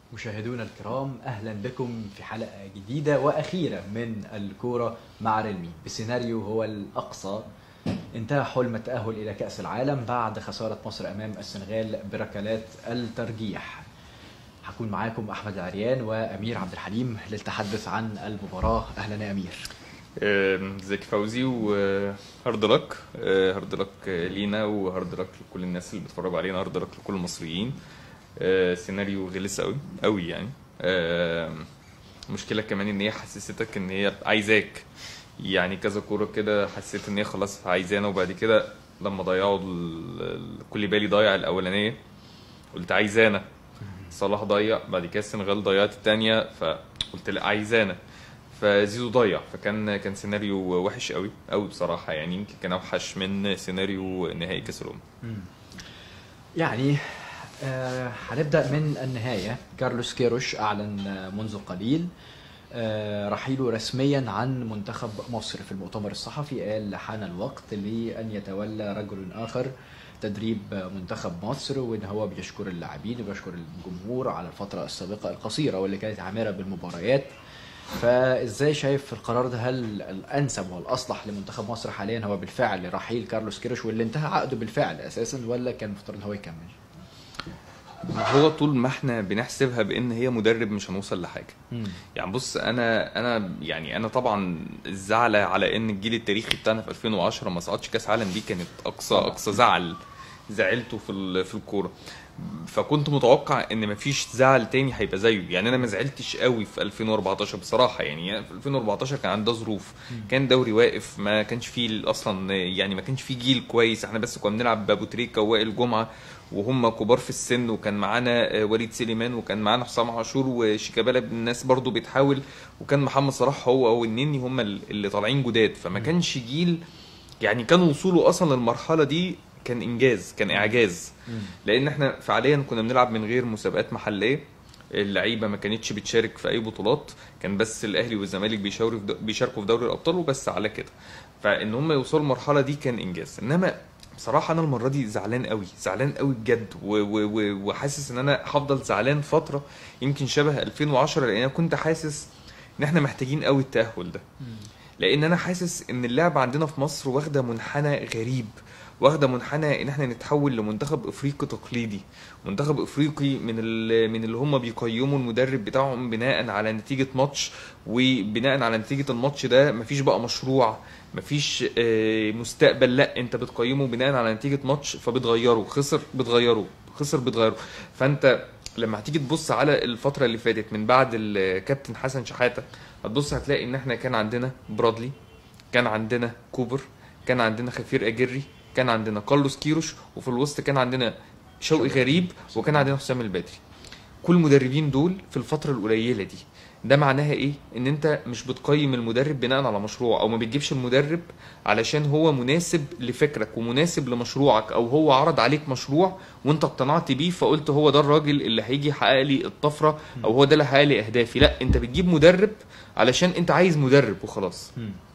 مشاهدونا الكرام اهلا بكم في حلقه جديده واخيره من الكوره مع ريلمي بسيناريو هو الاقصى انتهى حلم التاهل الى كاس العالم بعد خساره مصر امام السنغال بركلات الترجيح هكون معاكم احمد العريان وامير عبد الحليم للتحدث عن المباراه اهلا يا امير آم، ازيك فوزي وهارد لك هارد لك لينا وهارد لك لكل الناس اللي بيتفرجوا علينا هارد لك لكل المصريين آه، سيناريو غلس قوي قوي يعني آم، المشكله كمان ان هي حسستك ان هي عايزاك يعني كذا كوره كده حسيت ان هي خلاص عايزانا وبعد كده لما ضيعوا ال- ال- كل بالي ضيع الاولانيه قلت عايزانا صلاح ضيع بعد كده السنغال ضيعت الثانيه فقلت لا عايزانا فزيزو ضيع فكان كان سيناريو وحش قوي قوي بصراحه يعني يمكن كان اوحش من سيناريو نهائي كاس الامم يعني آه، هنبدا من النهايه كارلوس كيروش اعلن آه، منذ قليل آه، رحيله رسميا عن منتخب مصر في المؤتمر الصحفي قال حان الوقت لان يتولى رجل اخر تدريب منتخب مصر وان هو بيشكر اللاعبين وبيشكر الجمهور على الفتره السابقه القصيره واللي كانت عامره بالمباريات فازاي شايف القرار ده هل الانسب والاصلح لمنتخب مصر حاليا هو بالفعل رحيل كارلوس كيروش واللي انتهى عقده بالفعل اساسا ولا كان المفترض ان هو يكمل؟ هو طول ما احنا بنحسبها بان هي مدرب مش هنوصل لحاجه يعني بص انا انا يعني انا طبعا الزعلة على ان الجيل التاريخي بتاعنا في 2010 ما صعدش كاس عالم دي كانت اقصى اقصى زعل زعلته في ال- في الكوره فكنت متوقع ان مفيش زعل تاني هيبقى زيه يعني انا ما زعلتش قوي في 2014 بصراحه يعني في 2014 كان عندها ظروف كان دوري واقف ما كانش فيه اصلا يعني ما كانش فيه جيل كويس احنا بس كنا بنلعب بابو تريكا ووائل جمعه وهم كبار في السن وكان معانا آه، وليد سليمان وكان معانا حسام عاشور وشيكابالا الناس برضو بتحاول وكان محمد صلاح هو والنني هم اللي طالعين جداد فما كانش جيل يعني كان وصوله اصلا للمرحله دي كان انجاز كان اعجاز لان احنا فعليا كنا بنلعب من غير مسابقات محليه اللعيبه ما كانتش بتشارك في اي بطولات كان بس الاهلي والزمالك بيشاركوا في د- بيشاركوا في دوري الابطال وبس على كده فان هم يوصلوا المرحله دي كان انجاز انما بصراحه انا المره دي زعلان قوي زعلان قوي بجد و- و- و- وحاسس ان انا هفضل زعلان فتره يمكن شبه 2010 لان انا كنت حاسس ان احنا محتاجين قوي التاهل ده لان انا حاسس ان اللعبه عندنا في مصر واخده منحنى غريب واخده منحنى ان احنا نتحول لمنتخب افريقي تقليدي منتخب افريقي من ال- من اللي هم بيقيموا المدرب بتاعهم بناء على نتيجه ماتش وبناء على نتيجه الماتش ده مفيش بقى مشروع مفيش آه، مستقبل لا انت بتقيمه بناء على نتيجه ماتش فبتغيره خسر بتغيره خسر بتغيره فانت لما هتيجي تبص على الفتره اللي فاتت من بعد الكابتن حسن شحاته هتبص هتلاقي ان احنا كان عندنا برادلي كان عندنا كوبر كان عندنا خفير اجري كان عندنا كارلوس كيروش وفي الوسط كان عندنا شوقي غريب وكان عندنا حسام البدري كل المدربين دول في الفتره القليله دي ده معناها ايه ان انت مش بتقيم المدرب بناء على مشروع او ما بتجيبش المدرب علشان هو مناسب لفكرك ومناسب لمشروعك او هو عرض عليك مشروع وانت اقتنعت بيه فقلت هو ده الراجل اللي هيجي يحقق لي الطفره او هو ده اللي هيحقق لي اهدافي لا انت بتجيب مدرب علشان انت عايز مدرب وخلاص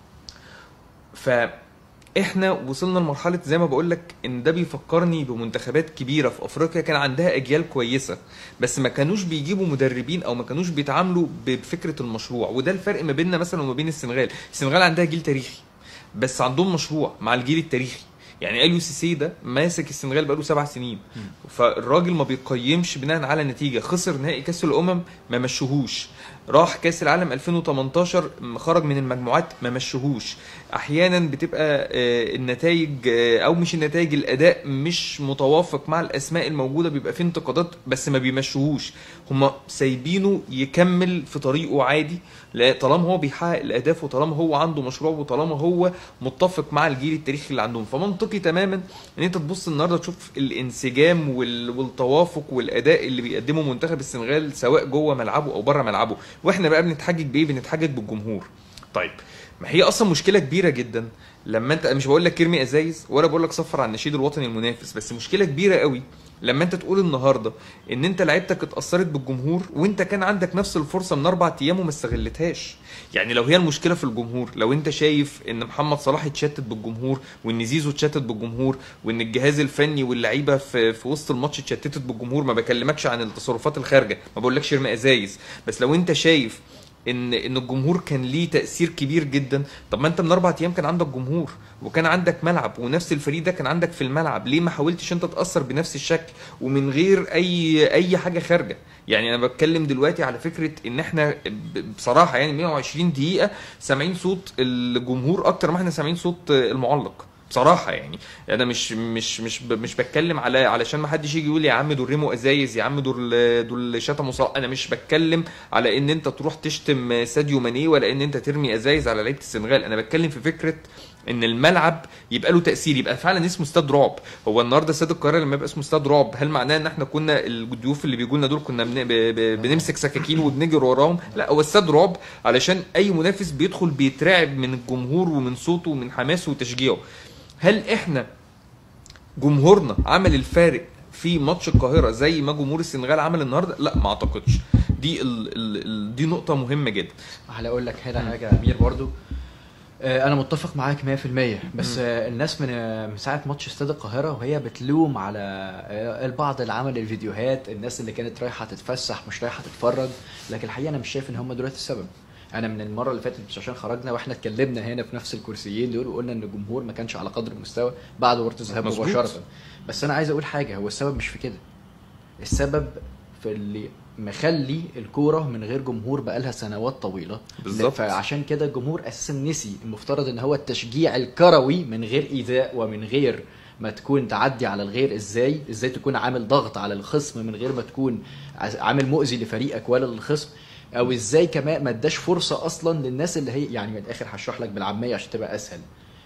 فاحنا وصلنا لمرحله زي ما بقول لك ان ده بيفكرني بمنتخبات كبيره في افريقيا كان عندها اجيال كويسه بس ما كانوش بيجيبوا مدربين او ما كانوش بيتعاملوا بفكره المشروع وده الفرق ما بيننا مثلا وما بين السنغال السنغال عندها جيل تاريخي بس عندهم مشروع مع الجيل التاريخي يعني اليو سي سي ده ماسك السنغال بقاله سبع سنين فالراجل ما بيقيمش بناء على نتيجه خسر نهائي كاس الامم ما مشوهوش راح كاس العالم 2018 خرج من المجموعات ما مشوهوش احيانا بتبقى آه، النتائج آه، او مش النتائج الاداء مش متوافق مع الاسماء الموجوده بيبقى فيه انتقادات بس ما بيمشوهوش هم سايبينه يكمل في طريقه عادي لا- طالما هو بيحقق الاهداف وطالما هو عنده مشروع وطالما هو متفق مع الجيل التاريخي اللي عندهم فمنطقي تماما ان انت تبص النهارده تشوف الانسجام وال- والتوافق والاداء اللي بيقدمه منتخب السنغال سواء جوه ملعبه او بره ملعبه واحنا بقى بنتحجج بايه بنتحجج بالجمهور طيب ما هي اصلا مشكله كبيره جدا لما انت مش بقول لك ارمي ازايز ولا بقول لك صفر على النشيد الوطني المنافس بس مشكله كبيره قوي لما انت تقول النهارده ان انت لعيبتك اتاثرت بالجمهور وانت كان عندك نفس الفرصه من اربع ايام وما استغلتهاش يعني لو هي المشكله في الجمهور لو انت شايف ان محمد صلاح اتشتت بالجمهور وان زيزو اتشتت بالجمهور وان الجهاز الفني واللعيبه في, في وسط الماتش اتشتتت بالجمهور ما بكلمكش عن التصرفات الخارجه ما بقولكش ارمي ازايز بس لو انت شايف ان ان الجمهور كان ليه تاثير كبير جدا طب ما انت من اربع ايام كان عندك جمهور وكان عندك ملعب ونفس الفريق ده كان عندك في الملعب ليه ما حاولتش انت تاثر بنفس الشكل ومن غير اي اي حاجه خارجه يعني انا بتكلم دلوقتي على فكره ان احنا ب- بصراحه يعني 120 دقيقه سامعين صوت الجمهور اكتر ما احنا سامعين صوت المعلق بصراحه يعني انا مش مش مش ب- مش بتكلم على علشان ما حدش يجي يقول يا عم دول رموا ازايز يا عم دول دول شتموا صلاح انا مش بتكلم على ان انت تروح تشتم ساديو ماني ولا ان انت ترمي ازايز على لعيبه السنغال انا بتكلم في فكره ان الملعب يبقى له تاثير يبقى فعلا اسمه استاد رعب هو النهارده استاد القاهره لما يبقى اسمه استاد رعب هل معناه ان احنا كنا الضيوف اللي بيجوا لنا دول كنا بن... ب... ب... بنمسك سكاكين وبنجري وراهم لا هو استاد رعب علشان اي منافس بيدخل بيترعب من الجمهور ومن صوته ومن حماسه وتشجيعه هل احنا جمهورنا عمل الفارق في ماتش القاهره زي ما جمهور السنغال عمل النهارده لا ما اعتقدش دي ال... ال... ال... دي نقطه مهمه جدا هقول لك هنا حاجه يا امير برضو آه، انا متفق معاك 100% بس آه، الناس من آه، من ساعه ماتش استاد القاهره وهي بتلوم على آه، البعض اللي عمل الفيديوهات الناس اللي كانت رايحه تتفسح مش رايحه تتفرج لكن الحقيقه انا مش شايف ان هم دلوقتي السبب انا من المره اللي فاتت مش عشان خرجنا واحنا اتكلمنا هنا في نفس الكرسيين دول وقلنا ان الجمهور ما كانش على قدر المستوى بعد مباراه الذهاب مظبوط. مباشره بس انا عايز اقول حاجه هو السبب مش في كده السبب في اللي مخلي الكوره من غير جمهور بقالها سنوات طويله بالظبط. فعشان كده الجمهور اساسا نسي المفترض ان هو التشجيع الكروي من غير ايذاء ومن غير ما تكون تعدي على الغير ازاي ازاي تكون عامل ضغط على الخصم من غير ما تكون عز- عامل مؤذي لفريقك ولا للخصم او ازاي كمان ما اداش فرصه اصلا للناس اللي هي يعني من الاخر هشرح لك بالعاميه عشان تبقى اسهل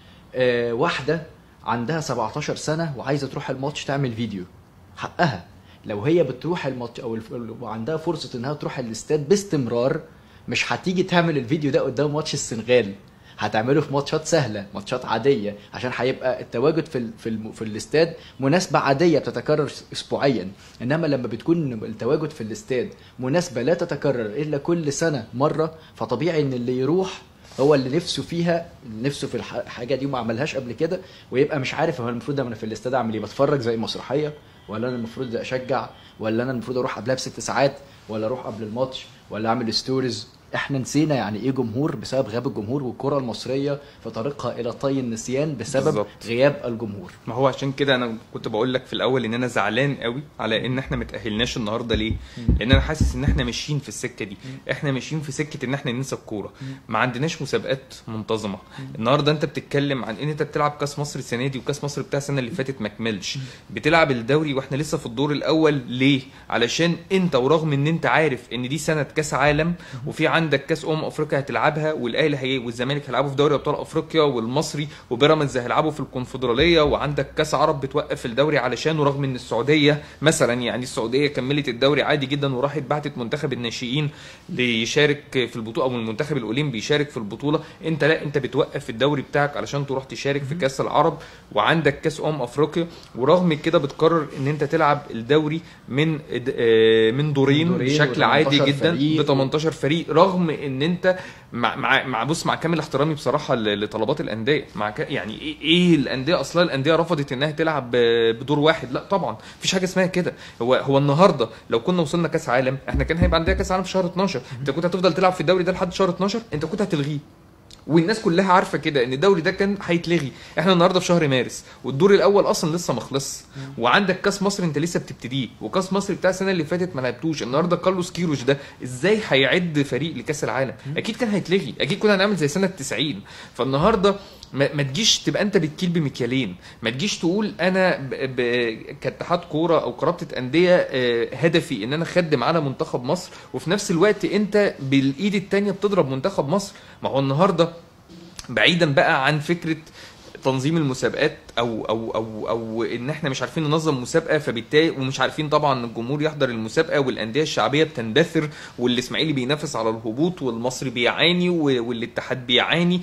آه واحده عندها 17 سنه وعايزه تروح الماتش تعمل فيديو حقها لو هي بتروح الماتش او الف- وعندها فرصه انها تروح الاستاد باستمرار مش هتيجي تعمل الفيديو ده قدام ماتش السنغال هتعمله في ماتشات سهله ماتشات عاديه عشان هيبقى التواجد في ال في, الم في الاستاد مناسبه عاديه بتتكرر اسبوعيا انما لما بتكون التواجد في الاستاد مناسبه لا تتكرر الا كل سنه مره فطبيعي ان اللي يروح هو اللي نفسه فيها نفسه في الح- الحاجه دي وما عملهاش قبل كده ويبقى مش عارف هو المفروض انا في الاستاد اعمل ايه بتفرج زي مسرحيه ولا انا المفروض اشجع ولا انا المفروض اروح قبلها بست ساعات ولا اروح قبل الماتش ولا اعمل ستوريز احنا نسينا يعني ايه جمهور بسبب غياب الجمهور والكره المصريه في طريقها الى طي النسيان بسبب بالظبط. غياب الجمهور ما هو عشان كده انا كنت بقول لك في الاول ان انا زعلان قوي على ان احنا متاهلناش النهارده ليه لان انا حاسس ان احنا ماشيين في السكه دي احنا ماشيين في سكه ان احنا ننسى الكوره ما عندناش مسابقات منتظمه النهارده انت بتتكلم عن ان انت بتلعب كاس مصر السنه دي وكاس مصر بتاع السنه اللي فاتت ما كملش بتلعب الدوري واحنا لسه في الدور الاول ليه علشان انت ورغم ان انت عارف ان دي سنه كاس عالم وفي عندك كاس امم افريقيا هتلعبها والاهلي هي والزمالك هيلعبوا في دوري ابطال افريقيا والمصري وبيراميدز هيلعبوا في الكونفدراليه وعندك كاس عرب بتوقف الدوري علشان ورغم ان السعوديه مثلا يعني السعوديه كملت الدوري عادي جدا وراحت بعتت منتخب الناشئين ليشارك في البطوله او المنتخب الاولمبي يشارك في البطوله انت لا انت بتوقف الدوري بتاعك علشان تروح تشارك في كاس العرب وعندك كاس امم افريقيا ورغم كده بتقرر ان انت تلعب الدوري من آه، من دورين دورين بشكل و عادي 18 جدا فريق. ب 18 فريق رغم ان انت مع مع, مع بص مع كامل احترامي بصراحه ل- لطلبات الانديه مع ك... يعني ايه, إيه الانديه اصلا الانديه رفضت انها تلعب ب- بدور واحد لا طبعا مفيش حاجه اسمها كده هو هو النهارده لو كنا وصلنا كاس عالم احنا كان هيبقى عندنا كاس عالم في شهر 12 انت كنت هتفضل تلعب في الدوري ده لحد شهر 12 انت كنت هتلغيه والناس كلها عارفه كده ان الدوري ده كان هيتلغي احنا النهارده في شهر مارس والدور الاول اصلا لسه ما خلصش وعندك كاس مصر انت لسه بتبتديه وكاس مصر بتاع السنه اللي فاتت ما لعبتوش النهارده كارلوس كيروش ده ازاي هيعد فريق لكاس العالم اكيد كان هيتلغي اكيد كنا هنعمل زي سنه 90 فالنهارده ما, ما تجيش تبقى انت بتكيل بمكيالين ما تجيش تقول انا ب... ب... كاتحاد كوره او كرابطه انديه آه، هدفي ان انا اخدم على منتخب مصر وفي نفس الوقت انت بالايد التانية بتضرب منتخب مصر ما هو النهارده بعيدا بقى عن فكره تنظيم المسابقات او او او او ان احنا مش عارفين ننظم مسابقه فبالتالي ومش عارفين طبعا الجمهور يحضر المسابقه والانديه الشعبيه بتندثر والاسماعيلي بينافس على الهبوط والمصري بيعاني و- والاتحاد بيعاني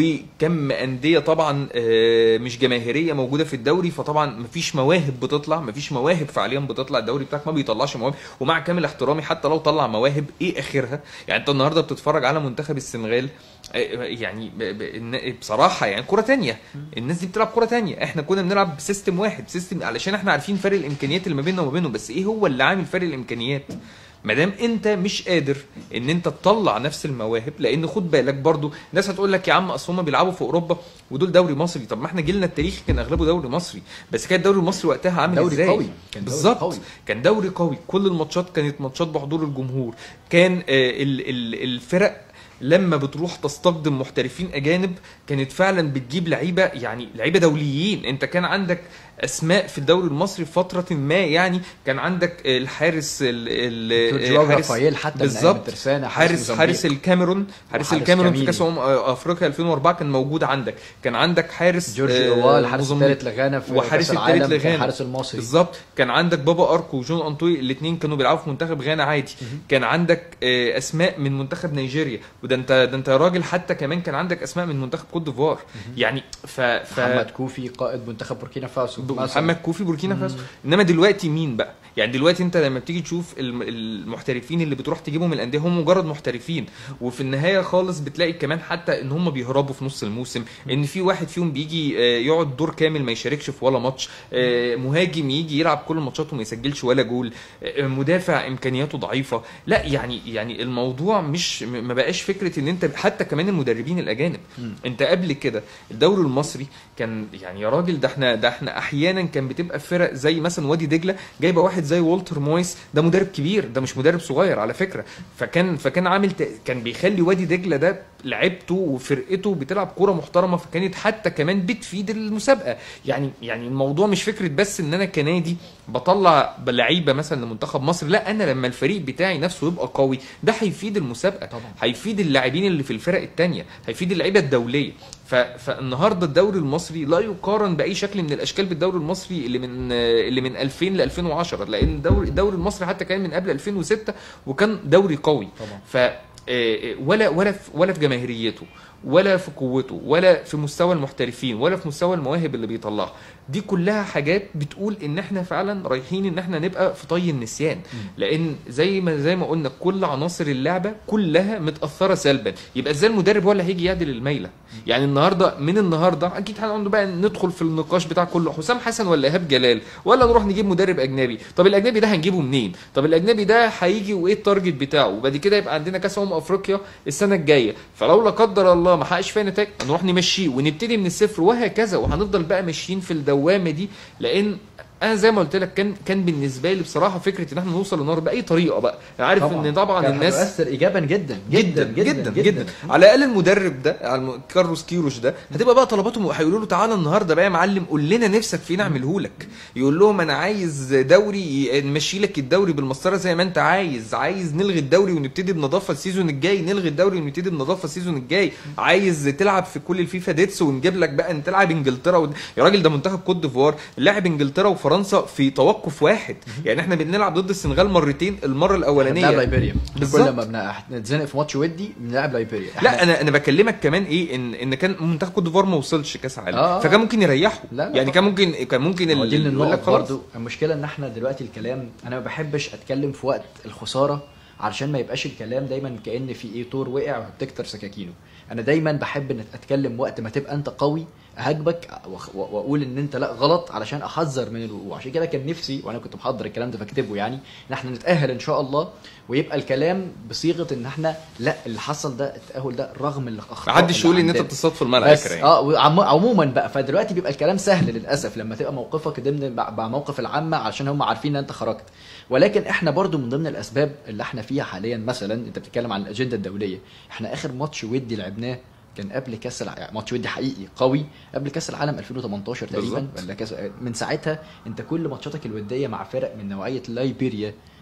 وكم انديه طبعا آه، مش جماهيريه موجوده في الدوري فطبعا مفيش مواهب بتطلع مفيش مواهب فعليا بتطلع الدوري بتاعك ما بيطلعش مواهب ومع كامل احترامي حتى لو طلع مواهب ايه اخرها يعني انت النهارده بتتفرج على منتخب السنغال آه، يعني ب- ب- إن- بصراحه يعني كره تانية الناس دي بتلعب كره تانية احنا كنا بنلعب بسيستم واحد سيستم علشان احنا عارفين فرق الامكانيات اللي ما بيننا وما بينهم بس ايه هو اللي عامل فرق الامكانيات ما دام انت مش قادر ان انت تطلع نفس المواهب لان خد بالك برضو ناس هتقول لك يا عم اصل هم بيلعبوا في اوروبا ودول دوري مصري طب ما احنا جيلنا التاريخي كان اغلبه دوري مصري بس كان الدوري المصري وقتها عامل دوري ازاي قوي. كان دوري بالظبط قوي. كان دوري قوي كل الماتشات كانت ماتشات بحضور الجمهور كان آه، ال- ال- الفرق لما بتروح تستخدم محترفين اجانب كانت فعلا بتجيب لعيبه يعني لعيبه دوليين انت كان عندك اسماء في الدوري المصري في فتره ما يعني كان عندك الحارس ال ال جواو حارس- رافائيل حتى من أيام بالظبط الترسانة، حارس حارس موزمبيق. حارس الكاميرون حارس وحارس الكاميرون في كاميلي. كاس امم افريقيا 2004 كان موجود عندك كان عندك حارس جورجي آه، اوال الحارس موزمبيق. الثالث لغانا في وحارس كأس الثالث العالم كان لغانا الحارس المصري بالظبط كان عندك بابا اركو وجون انطوي الاثنين كانوا بيلعبوا في منتخب غانا عادي كان عندك آه، اسماء من منتخب نيجيريا وده انت ده انت يا راجل حتى كمان كان عندك اسماء من منتخب كوت ديفوار يعني ف, ف... محمد كوفي قائد منتخب بوركينا فاسو ب- مثلاً. محمد كوفي بوركينا فاسو انما دلوقتي مين بقى يعني دلوقتي انت لما بتيجي تشوف الم- المحترفين اللي بتروح تجيبهم من الانديه هم مجرد محترفين وفي النهايه خالص بتلاقي كمان حتى ان هم بيهربوا في نص الموسم ان في واحد فيهم بيجي آه، يقعد دور كامل ما يشاركش في ولا ماتش آه، مهاجم يجي يلعب كل الماتشات وما يسجلش ولا جول آه، مدافع امكانياته ضعيفه لا يعني يعني الموضوع مش م- ما بقاش فكره ان انت حتى كمان المدربين الاجانب انت قبل كده الدوري المصري كان يعني يا راجل ده احنا ده احنا احيانا كان بتبقى فرق زي مثلا وادي دجله جايبه واحد زي والتر مويس ده مدرب كبير ده مش مدرب صغير على فكره فكان فكان عامل ت- كان بيخلي وادي دجله ده لعيبته وفرقته بتلعب كوره محترمه فكانت حتى كمان بتفيد المسابقه يعني يعني الموضوع مش فكره بس ان انا كنادي بطلع لعيبه مثلا لمنتخب مصر لا انا لما الفريق بتاعي نفسه يبقى قوي ده هيفيد المسابقه طبعا. هيفيد اللاعبين اللي في الفرق التانية هيفيد اللعيبه الدوليه ف... فالنهارده الدوري المصري لا يقارن باي شكل من الاشكال بالدوري المصري اللي من اللي من 2000 ل 2010 لان الدوري الدوري المصري حتى كان من قبل 2006 وكان دوري قوي طبعا. ف آه، ولا ولا في ولا في جماهيريته ولا في قوته ولا في مستوى المحترفين ولا في مستوى المواهب اللي بيطلعها دي كلها حاجات بتقول ان احنا فعلا رايحين ان احنا نبقى في طي النسيان لان زي ما زي ما قلنا كل عناصر اللعبه كلها متاثره سلبا يبقى ازاي المدرب هو اللي هيجي يعدل الميله يعني النهارده من النهارده اكيد هنقعد بقى ندخل في النقاش بتاع كله حسام حسن ولا ايهاب جلال ولا نروح نجيب مدرب اجنبي طب الاجنبي ده هنجيبه منين طب الاجنبي ده هيجي وايه التارجت بتاعه وبعد كده يبقى عندنا كاس امم افريقيا السنه الجايه فلو لا قدر الله ما حققش فيها نتائج نروح نمشيه ونبتدي من الصفر وهكذا وهنفضل بقى ماشيين في الدوامه دي لان انا زي ما قلت لك كان كان بالنسبه لي بصراحه فكره ان احنا نوصل للنار باي طريقه بقى أنا عارف ان طبعا كان الناس هتؤثر ايجابا جدا جدا جدا جدا, جدا. على الاقل المدرب ده على الم- كارلوس كيروش ده هتبقى بقى طلباتهم هيقولوا له تعالى النهارده بقى يا معلم قول لنا نفسك فين اعمله لك يقول لهم انا عايز دوري نمشي لك الدوري بالمسطره زي ما انت عايز عايز نلغي الدوري ونبتدي بنظافه السيزون الجاي نلغي الدوري ونبتدي بنظافه السيزون الجاي عايز تلعب في كل الفيفا ديتس ونجيب لك بقى انت تلعب انجلترا ود... يا راجل ده منتخب كوت ديفوار لعب انجلترا وفرنسا في توقف واحد يعني احنا بنلعب ضد السنغال مرتين المره بنلعب الاولانيه لايبيريا بالظبط. كل ما بن- نتزنق في ماتش ودي بنلعب لايبيريا لا انا انا بكلمك كمان ايه ان ان كان منتخب كوت ديفوار ما وصلش كاس عالم آه. فكان ممكن يريحه لا، لا يعني طبعا. كان ممكن كان ممكن هو دي اللي اللي يقول لك النقط خلاص برضو المشكله ان احنا دلوقتي الكلام انا ما بحبش اتكلم في وقت الخساره علشان ما يبقاش الكلام دايما كان في ايه طور وقع وبتكتر سكاكينه انا دايما بحب ان اتكلم وقت ما تبقى انت قوي اهاجمك وأخ- واقول ان انت لا غلط علشان احذر من الوقوع عشان كده كان نفسي وانا كنت محضر الكلام ده بكتبه يعني ان احنا نتاهل ان شاء الله ويبقى الكلام بصيغه ان احنا لا اللي حصل ده التاهل ده رغم الاخطاء ما حدش اللي يقول ان انت عندنا. بتصطاد في الملعب بس يعني. اه وعم- عموما بقى فدلوقتي بيبقى الكلام سهل للاسف لما تبقى موقفك ضمن مع مع موقف العامه عشان هم عارفين ان انت خرجت ولكن احنا برضو من ضمن الاسباب اللي احنا فيها حاليا مثلا انت بتتكلم عن الاجنده الدوليه احنا اخر ماتش ودي لعبناه كان قبل كاس الع... يعني ماتش ودي حقيقي قوي قبل كاس العالم 2018 تقريبا بالظبط. ولا كاس من ساعتها انت كل ماتشاتك الوديه مع فرق من نوعيه لايبيريا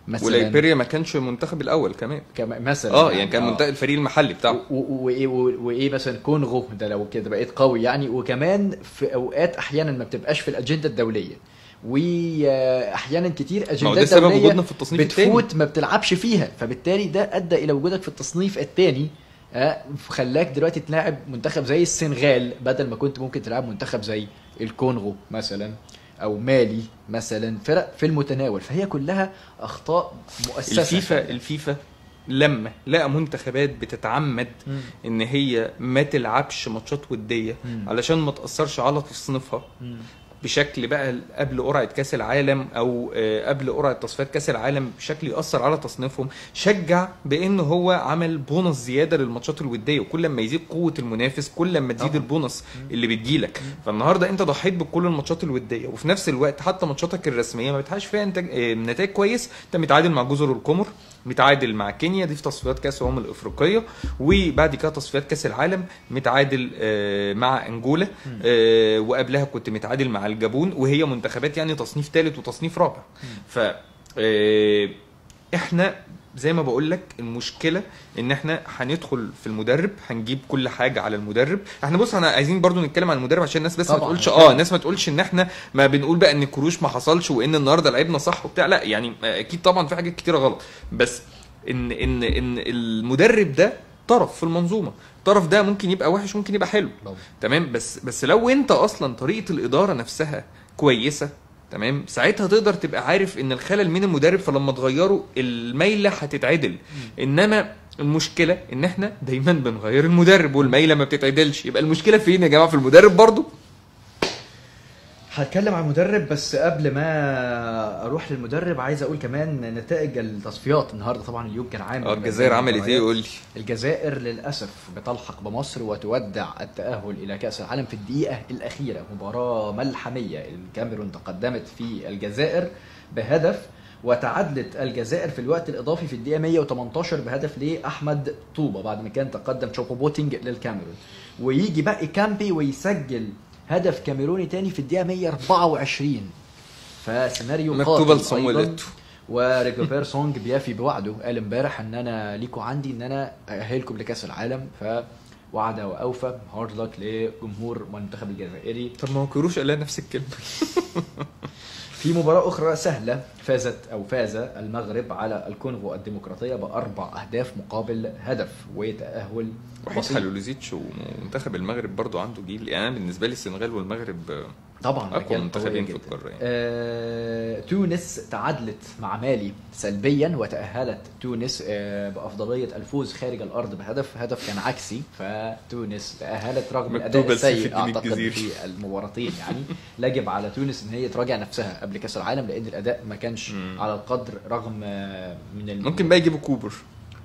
مثلا وليبيريا ما كانش المنتخب الاول كمان كما- مثلا اه يعني كان منتخب الفريق المحلي بتاعه و- و- وايه و- وايه مثلا كونغو ده لو كده بقيت قوي يعني وكمان في اوقات احيانا ما بتبقاش في الاجنده الدوليه واحيانا كتير ما هو اجندات ده سبب دوليه وجودنا في التصنيف الثاني بتفوت ما بتلعبش فيها فبالتالي ده ادى الى وجودك في التصنيف الثاني خلاك دلوقتي تلاعب منتخب زي السنغال بدل ما كنت ممكن تلعب منتخب زي الكونغو مثلا او مالي مثلا فرق في المتناول فهي كلها اخطاء مؤسسه الفيفا الفيفا لما لقى منتخبات بتتعمد مم. ان هي ما تلعبش ماتشات وديه مم. علشان ما تاثرش على تصنيفها مم. بشكل بقى قبل قرعه كاس العالم او آه، قبل قرعه تصفيات كاس العالم بشكل ياثر على تصنيفهم شجع بان هو عمل بونص زياده للماتشات الوديه وكل ما يزيد قوه المنافس كل ما تزيد طبعا. البونص اللي بتجيلك فالنهارده انت ضحيت بكل الماتشات الوديه وفي نفس الوقت حتى ماتشاتك الرسميه ما بتحققش فيها انتاج آه، نتائج كويس انت متعادل مع جزر القمر متعادل مع كينيا دي في تصفيات كاس الامم الافريقيه وبعد كده تصفيات كاس العالم متعادل آه، مع انجولا آه، وقبلها كنت متعادل مع الجابون وهي منتخبات يعني تصنيف ثالث وتصنيف رابع ف آه، احنا زي ما بقول لك المشكله ان احنا هندخل في المدرب هنجيب كل حاجه على المدرب احنا بص احنا عايزين برضو نتكلم عن المدرب عشان الناس بس ما طبعاً. تقولش اه الناس ما تقولش ان احنا ما بنقول بقى ان كروش ما حصلش وان النهارده لعبنا صح وبتاع لا يعني اكيد طبعا في حاجات كتيره غلط بس ان ان ان المدرب ده طرف في المنظومه الطرف ده ممكن يبقى وحش ممكن يبقى حلو طبعاً. تمام بس بس لو انت اصلا طريقه الاداره نفسها كويسه تمام ساعتها تقدر تبقى عارف ان الخلل من المدرب فلما تغيره الميله هتتعدل انما المشكله ان احنا دايما بنغير المدرب والميله ما بتتعدلش يبقى المشكله فين يا جماعه في المدرب برضو هتكلم عن المدرب بس قبل ما اروح للمدرب عايز اقول كمان نتائج التصفيات النهارده طبعا اليوم كان عامل اه الجزائر عملت ايه قول لي الجزائر للاسف بتلحق بمصر وتودع التاهل الى كاس العالم في الدقيقه الاخيره مباراه ملحميه الكاميرون تقدمت في الجزائر بهدف وتعادلت الجزائر في الوقت الاضافي في الدقيقه 118 بهدف لاحمد طوبه بعد ما كان تقدم شوكو بوتينج للكاميرون ويجي بقى كامبي ويسجل هدف كاميروني تاني في الدقيقه 124 فسيناريو مكتوبه قاتل لصامويل أيضاً. إيتو. وريكوبير سونج بيافي بوعده قال امبارح ان انا ليكوا عندي ان انا ااهلكم لكاس العالم فوعد واوفى هارد لك لجمهور المنتخب الجزائري طب ما هو كروش قال لها نفس الكلمه في مباراة أخرى سهلة فازت أو فاز المغرب على الكونغو الديمقراطية بأربع أهداف مقابل هدف وتأهل وحيد بسيط. حلولوزيتش ومنتخب المغرب برضو عنده جيل يعني أنا بالنسبه لي السنغال والمغرب آه، طبعا اقوى مكان منتخبين قوي في جدا. القاره يعني آه، تونس تعادلت مع مالي سلبيا وتأهلت تونس آه، بأفضلية الفوز خارج الأرض بهدف هدف كان عكسي فتونس تأهلت رغم الأداء مكتوبة سيف السيء الدين أعتقد الجزيري. في المباراتين يعني يجب على تونس إن هي تراجع نفسها قبل كأس العالم لأن الأداء ما كانش مم. على القدر رغم آه، من الم... ممكن بقى يجيبوا كوبر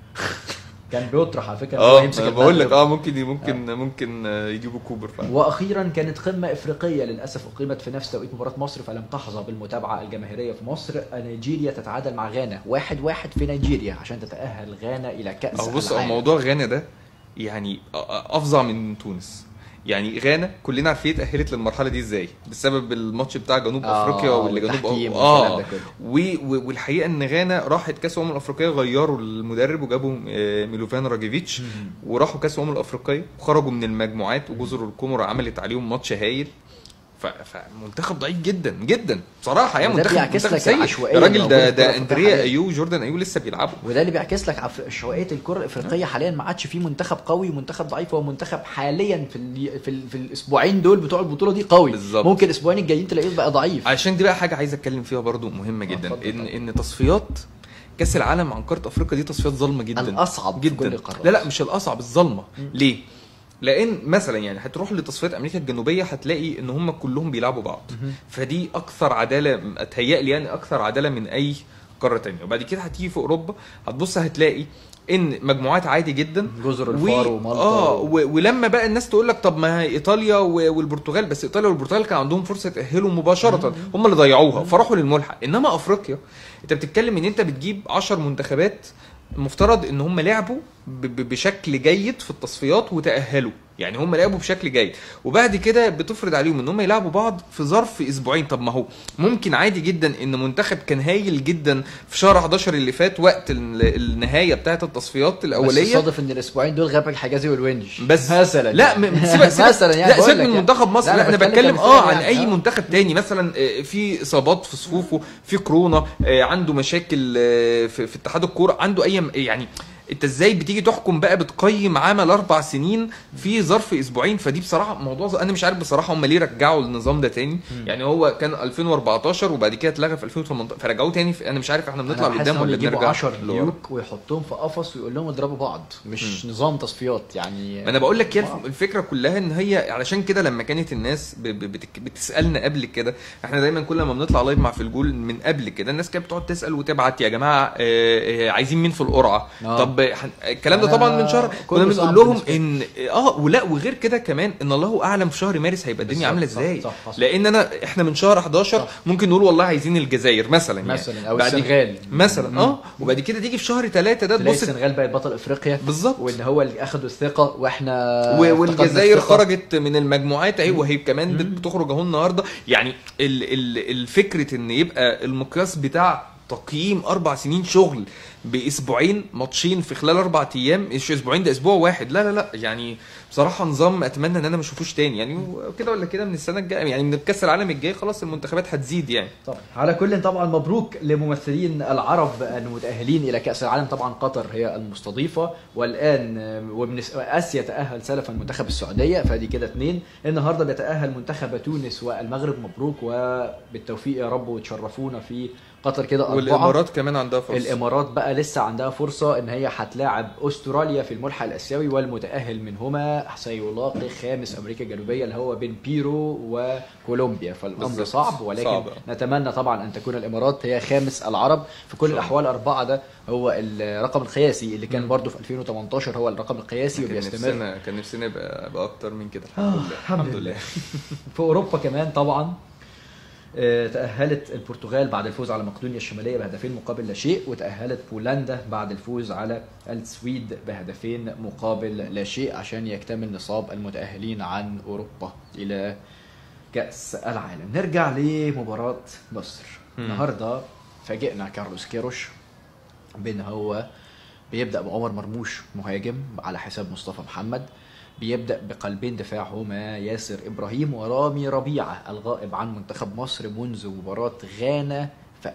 كان بيطرح على فكرة إن هو اه يمسك أنا بقول لك المغرب. اه ممكن ممكن ممكن آه، يجيبوا كوبر فعلا واخيرا كانت قمه افريقيه للاسف اقيمت في نفس توقيت مباراه مصر فلم تحظى بالمتابعه الجماهيريه في مصر نيجيريا تتعادل مع غانا واحد واحد في نيجيريا عشان تتاهل غانا الى كاس اهو بص هو العالم. موضوع غانا ده يعني أ- أ- افظع من تونس يعني غانا كلنا عارفين اتاهلت للمرحله دي ازاي بسبب الماتش بتاع جنوب آه، افريقيا واللي جنوب والتحكيم اه والكلام ده كله. و- و- والحقيقه ان غانا راحت كاس الامم الافريقيه غيروا المدرب وجابوا آه، ميلوفان راجيفيتش وراحوا كاس الامم الافريقيه وخرجوا من المجموعات وجزر القمر عملت عليهم ماتش هايل ف- فمنتخب ضعيف جدا جدا بصراحه يا وده منتخب بيعكس منتخب لك سيء العشوائية يا راجل اللي موجودة ده في الكرة ده الأفريقية اندريا حاليا. ايو وجوردان ايو لسه بيلعبوا وده اللي بيعكس لك عف- عشوائيه الكره الافريقيه حاليا ما عادش فيه منتخب قوي ومنتخب ضعيف هو منتخب حاليا في ال في, ال في الاسبوعين دول بتوع البطوله دي قوي بالظبط. ممكن الاسبوعين الجايين تلاقيه بقى ضعيف عشان دي بقى حاجه عايز اتكلم فيها برضو مهمه آه، جدا اتفضل ان طبعا. ان تصفيات كاس العالم عن قاره افريقيا دي تصفيات ظالمه جدا الأصعب في جدا كل القارات. لا لا مش الاصعب الظالمه ليه لان مثلا يعني هتروح لتصفيات امريكا الجنوبيه هتلاقي ان هم كلهم بيلعبوا بعض فدي اكثر عداله اتهيألي يعني اكثر عداله من اي قاره تانية وبعد كده هتيجي في اوروبا هتبص هتلاقي ان مجموعات عادي جدا جزر الفار ومالطا اه و- و... ولما بقى الناس تقول لك طب ما هي ايطاليا و... والبرتغال بس ايطاليا والبرتغال كان عندهم فرصه يتاهلوا مباشره هم اللي ضيعوها فراحوا للملحق انما افريقيا انت بتتكلم ان انت بتجيب 10 منتخبات المفترض ان هم لعبوا ب... ب... بشكل جيد في التصفيات وتاهلوا يعني هم لعبوا بشكل جيد وبعد كده بتفرض عليهم ان هم يلعبوا بعض في ظرف اسبوعين طب ما هو ممكن عادي جدا ان منتخب كان هايل جدا في شهر 11 اللي فات وقت ال- النهايه بتاعه التصفيات بس الاوليه صادف ان الاسبوعين دول غاب الحجازي والونش بس مثلا لا يعني. م- سيبك سيبك مثلا يعني لا بقول سيبك لك من يعني. منتخب مصر لا، لا, أنا انا بتكلم بتكلم كمثال اه عن يعني، اي آه. منتخب تاني مثلا آه، في اصابات في صفوفه في كورونا آه، عنده مشاكل آه، في, في اتحاد الكوره عنده اي يعني انت ازاي بتيجي تحكم بقى بتقيم عمل اربع سنين في ظرف اسبوعين فدي بصراحه موضوع انا مش عارف بصراحه هم ليه رجعوا النظام ده تاني يعني هو كان 2014 وبعد كده اتلغى في 2018 فرجعوه تاني في انا مش عارف احنا بنطلع أنا حاسس لقدام إنهم ولا يجيبوا بنرجع 10 لورا. ديوك ويحطهم في قفص ويقول لهم اضربوا بعض مش نظام تصفيات يعني ما انا بقول لك هي الف- آه. الفكره كلها ان هي علشان كده لما كانت الناس ب- ب- بتك- بتسالنا قبل كده احنا دايما كل ما بنطلع لايف مع في الجول من قبل كده الناس كانت بتقعد تسال وتبعت يا جماعه آه، آه، عايزين مين في القرعه آه. طب حن- الكلام ده أنا طبعا من شهر كله كنا صعب بنقول لهم بالنسبة ان اه ولا وغير كده كمان ان الله اعلم في شهر مارس هيبقى الدنيا بالظبط، عامله صح، ازاي صح، حصل. لان انا احنا من شهر 11 صح. ممكن نقول والله عايزين الجزائر مثلا يعني مثلا او بعد- السنغال مثلا مم. اه وبعد كده تيجي في شهر ثلاثة ده تلاقي تبص السنغال بقت بطل افريقيا بالظبط وان هو اللي اخدوا الثقه واحنا و- فقدنا والجزائر الثقة. خرجت من المجموعات اهي وهي كمان بت- بتخرج اهو النهارده يعني ال ال الفكره ان يبقى المقياس بتاع تقييم اربع سنين شغل باسبوعين ماتشين في خلال اربع ايام مش اسبوعين ده اسبوع واحد لا لا لا يعني بصراحه نظام اتمنى ان انا ما اشوفوش تاني يعني كده ولا كده من السنه الجايه يعني من كاس العالم الجاي خلاص المنتخبات هتزيد يعني طبعا على كل طبعا مبروك لممثلين العرب المتاهلين الى كاس العالم طبعا قطر هي المستضيفه والان آه، ومن اسيا تاهل سلفا منتخب السعوديه فدي كده اثنين النهارده بيتاهل منتخب تونس والمغرب مبروك وبالتوفيق يا رب وتشرفونا في قطر كده اربعه والامارات كمان عندها فرصه الامارات بقى لسه عندها فرصه ان هي هتلاعب استراليا في الملحق الاسيوي والمتاهل منهما سيلاقي خامس امريكا الجنوبيه اللي هو بين بيرو وكولومبيا فالامر بالظبط. صعب ولكن صعب. نتمنى طبعا ان تكون الامارات هي خامس العرب في كل الاحوال اربعه ده هو الرقم القياسي اللي كان برضه في 2018 هو الرقم القياسي كان وبيستمر نفسنا كان نفسنا يبقى يبقى اكتر من كده آه، الحمد لله الحمد لله. في اوروبا كمان طبعا آه، تأهلت البرتغال بعد الفوز على مقدونيا الشمالية بهدفين مقابل لا شيء وتأهلت بولندا بعد الفوز على السويد بهدفين مقابل لا شيء عشان يكتمل نصاب المتأهلين عن أوروبا إلى كأس العالم نرجع لمباراة مصر مم. النهاردة فاجئنا كارلوس كيروش بان هو بيبدا بعمر مرموش مهاجم على حساب مصطفى محمد بيبدا بقلبين دفاع هما ياسر ابراهيم ورامي ربيعه الغائب عن منتخب مصر منذ مباراه غانا في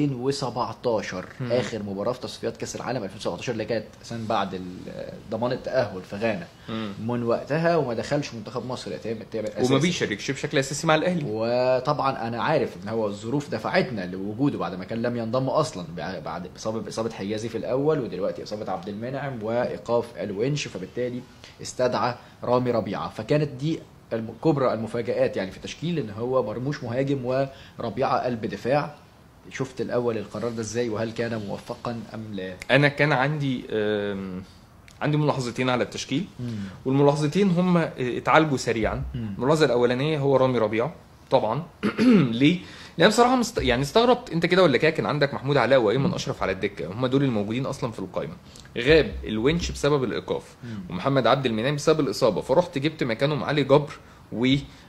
2017 مم. اخر مباراه في تصفيات كاس العالم 2017 اللي كانت اساسا بعد ال- ضمان التاهل في غانا مم. من وقتها وما دخلش منتخب مصر يتم التابع وما بيشاركش بشكل اساسي مع الاهلي وطبعا انا عارف ان هو الظروف دفعتنا لوجوده بعد ما كان لم ينضم اصلا بعد اصابه اصابه حجازي في الاول ودلوقتي اصابه عبد المنعم وايقاف الونش فبالتالي استدعى رامي ربيعه فكانت دي الم- كبرى المفاجات يعني في التشكيل ان هو مرموش مهاجم وربيعه قلب دفاع شفت الاول القرار ده ازاي وهل كان موفقا ام لا؟ انا كان عندي آم، عندي ملاحظتين على التشكيل والملاحظتين هم اتعالجوا سريعا مم. الملاحظه الاولانيه هو رامي ربيعه طبعا ليه لان بصراحه مست... يعني استغربت انت كده ولا كده كان عندك محمود علاء وايمن اشرف على الدكه هم دول الموجودين اصلا في القائمه غاب الونش بسبب الايقاف ومحمد عبد المنعم بسبب الاصابه فرحت جبت مكانهم علي جبر و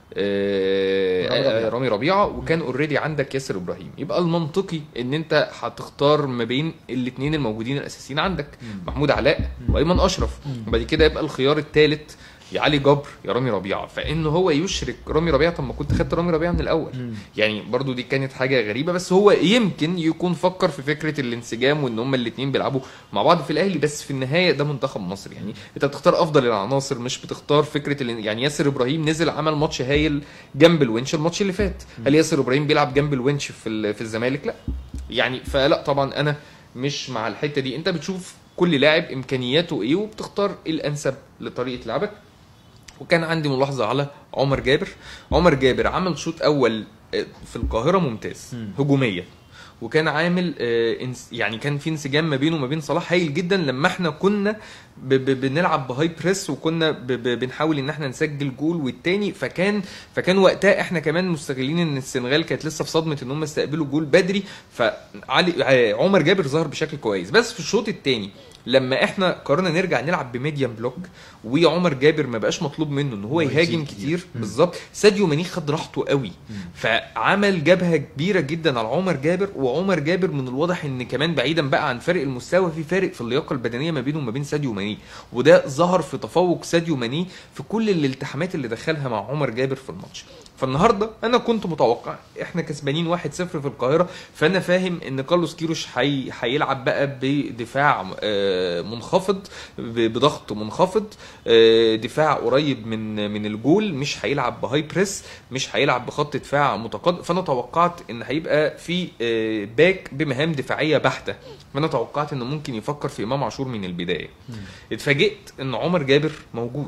آه، رامي ربيعة. آه، رامي ربيعه وكان اوريدي عندك ياسر ابراهيم يبقى المنطقي ان انت هتختار ما بين الاثنين الموجودين الاساسيين عندك محمود علاء وايمن اشرف وبعد كده يبقى الخيار الثالث يا علي جبر يا رامي ربيعه فان هو يشرك رامي ربيعه طب ما كنت خدت رامي ربيعه من الاول يعني برضو دي كانت حاجه غريبه بس هو يمكن يكون فكر في فكره الانسجام وان هما الاثنين بيلعبوا مع بعض في الاهلي بس في النهايه ده منتخب مصر يعني انت بتختار افضل العناصر مش بتختار فكره ال- يعني ياسر ابراهيم نزل عمل ماتش هايل جنب الونش الماتش اللي فات هل ياسر ابراهيم بيلعب جنب الونش في ال- في الزمالك لا يعني فلا طبعا انا مش مع الحته دي انت بتشوف كل لاعب امكانياته ايه وبتختار الانسب لطريقه لعبك وكان عندي ملاحظه على عمر جابر عمر جابر عمل شوط اول آه، في القاهره ممتاز مم. هجوميا وكان عامل آه، انس- يعني كان في انسجام ما بينه وما بين صلاح هايل جدا لما احنا كنا ب- ب- بنلعب بهاي بريس وكنا ب- ب- بنحاول ان احنا نسجل جول والتاني فكان فكان وقتها احنا كمان مستغلين ان السنغال كانت لسه في صدمه ان هم استقبلوا جول بدري فعلي آه، عمر جابر ظهر بشكل كويس بس في الشوط الثاني لما احنا قررنا نرجع نلعب بميديم بلوك وعمر جابر ما بقاش مطلوب منه ان هو هو يهاجم يزيد كتير, كتير. كتير مم. بالظبط ساديو ماني خد راحته قوي مم. فعمل جبهه كبيره جدا على عمر جابر وعمر جابر من الواضح ان كمان بعيدا بقى عن فرق المستوى في فارق في اللياقه البدنيه ما بينه وما بين ساديو ماني وده ظهر في تفوق ساديو ماني في كل الالتحامات اللي دخلها مع عمر جابر في الماتش فالنهارده انا كنت متوقع احنا كسبانين 1-0 في القاهره فانا فاهم ان كارلوس كيروش هي... هيلعب بقى بدفاع آه، منخفض ب- بضغط منخفض آه، دفاع قريب من من الجول مش هيلعب بهاي بريس مش هيلعب بخط دفاع متقدم فانا توقعت ان هيبقى في آه، باك بمهام دفاعيه بحته فانا توقعت انه ممكن يفكر في امام عاشور من البدايه اتفاجئت ان عمر جابر موجود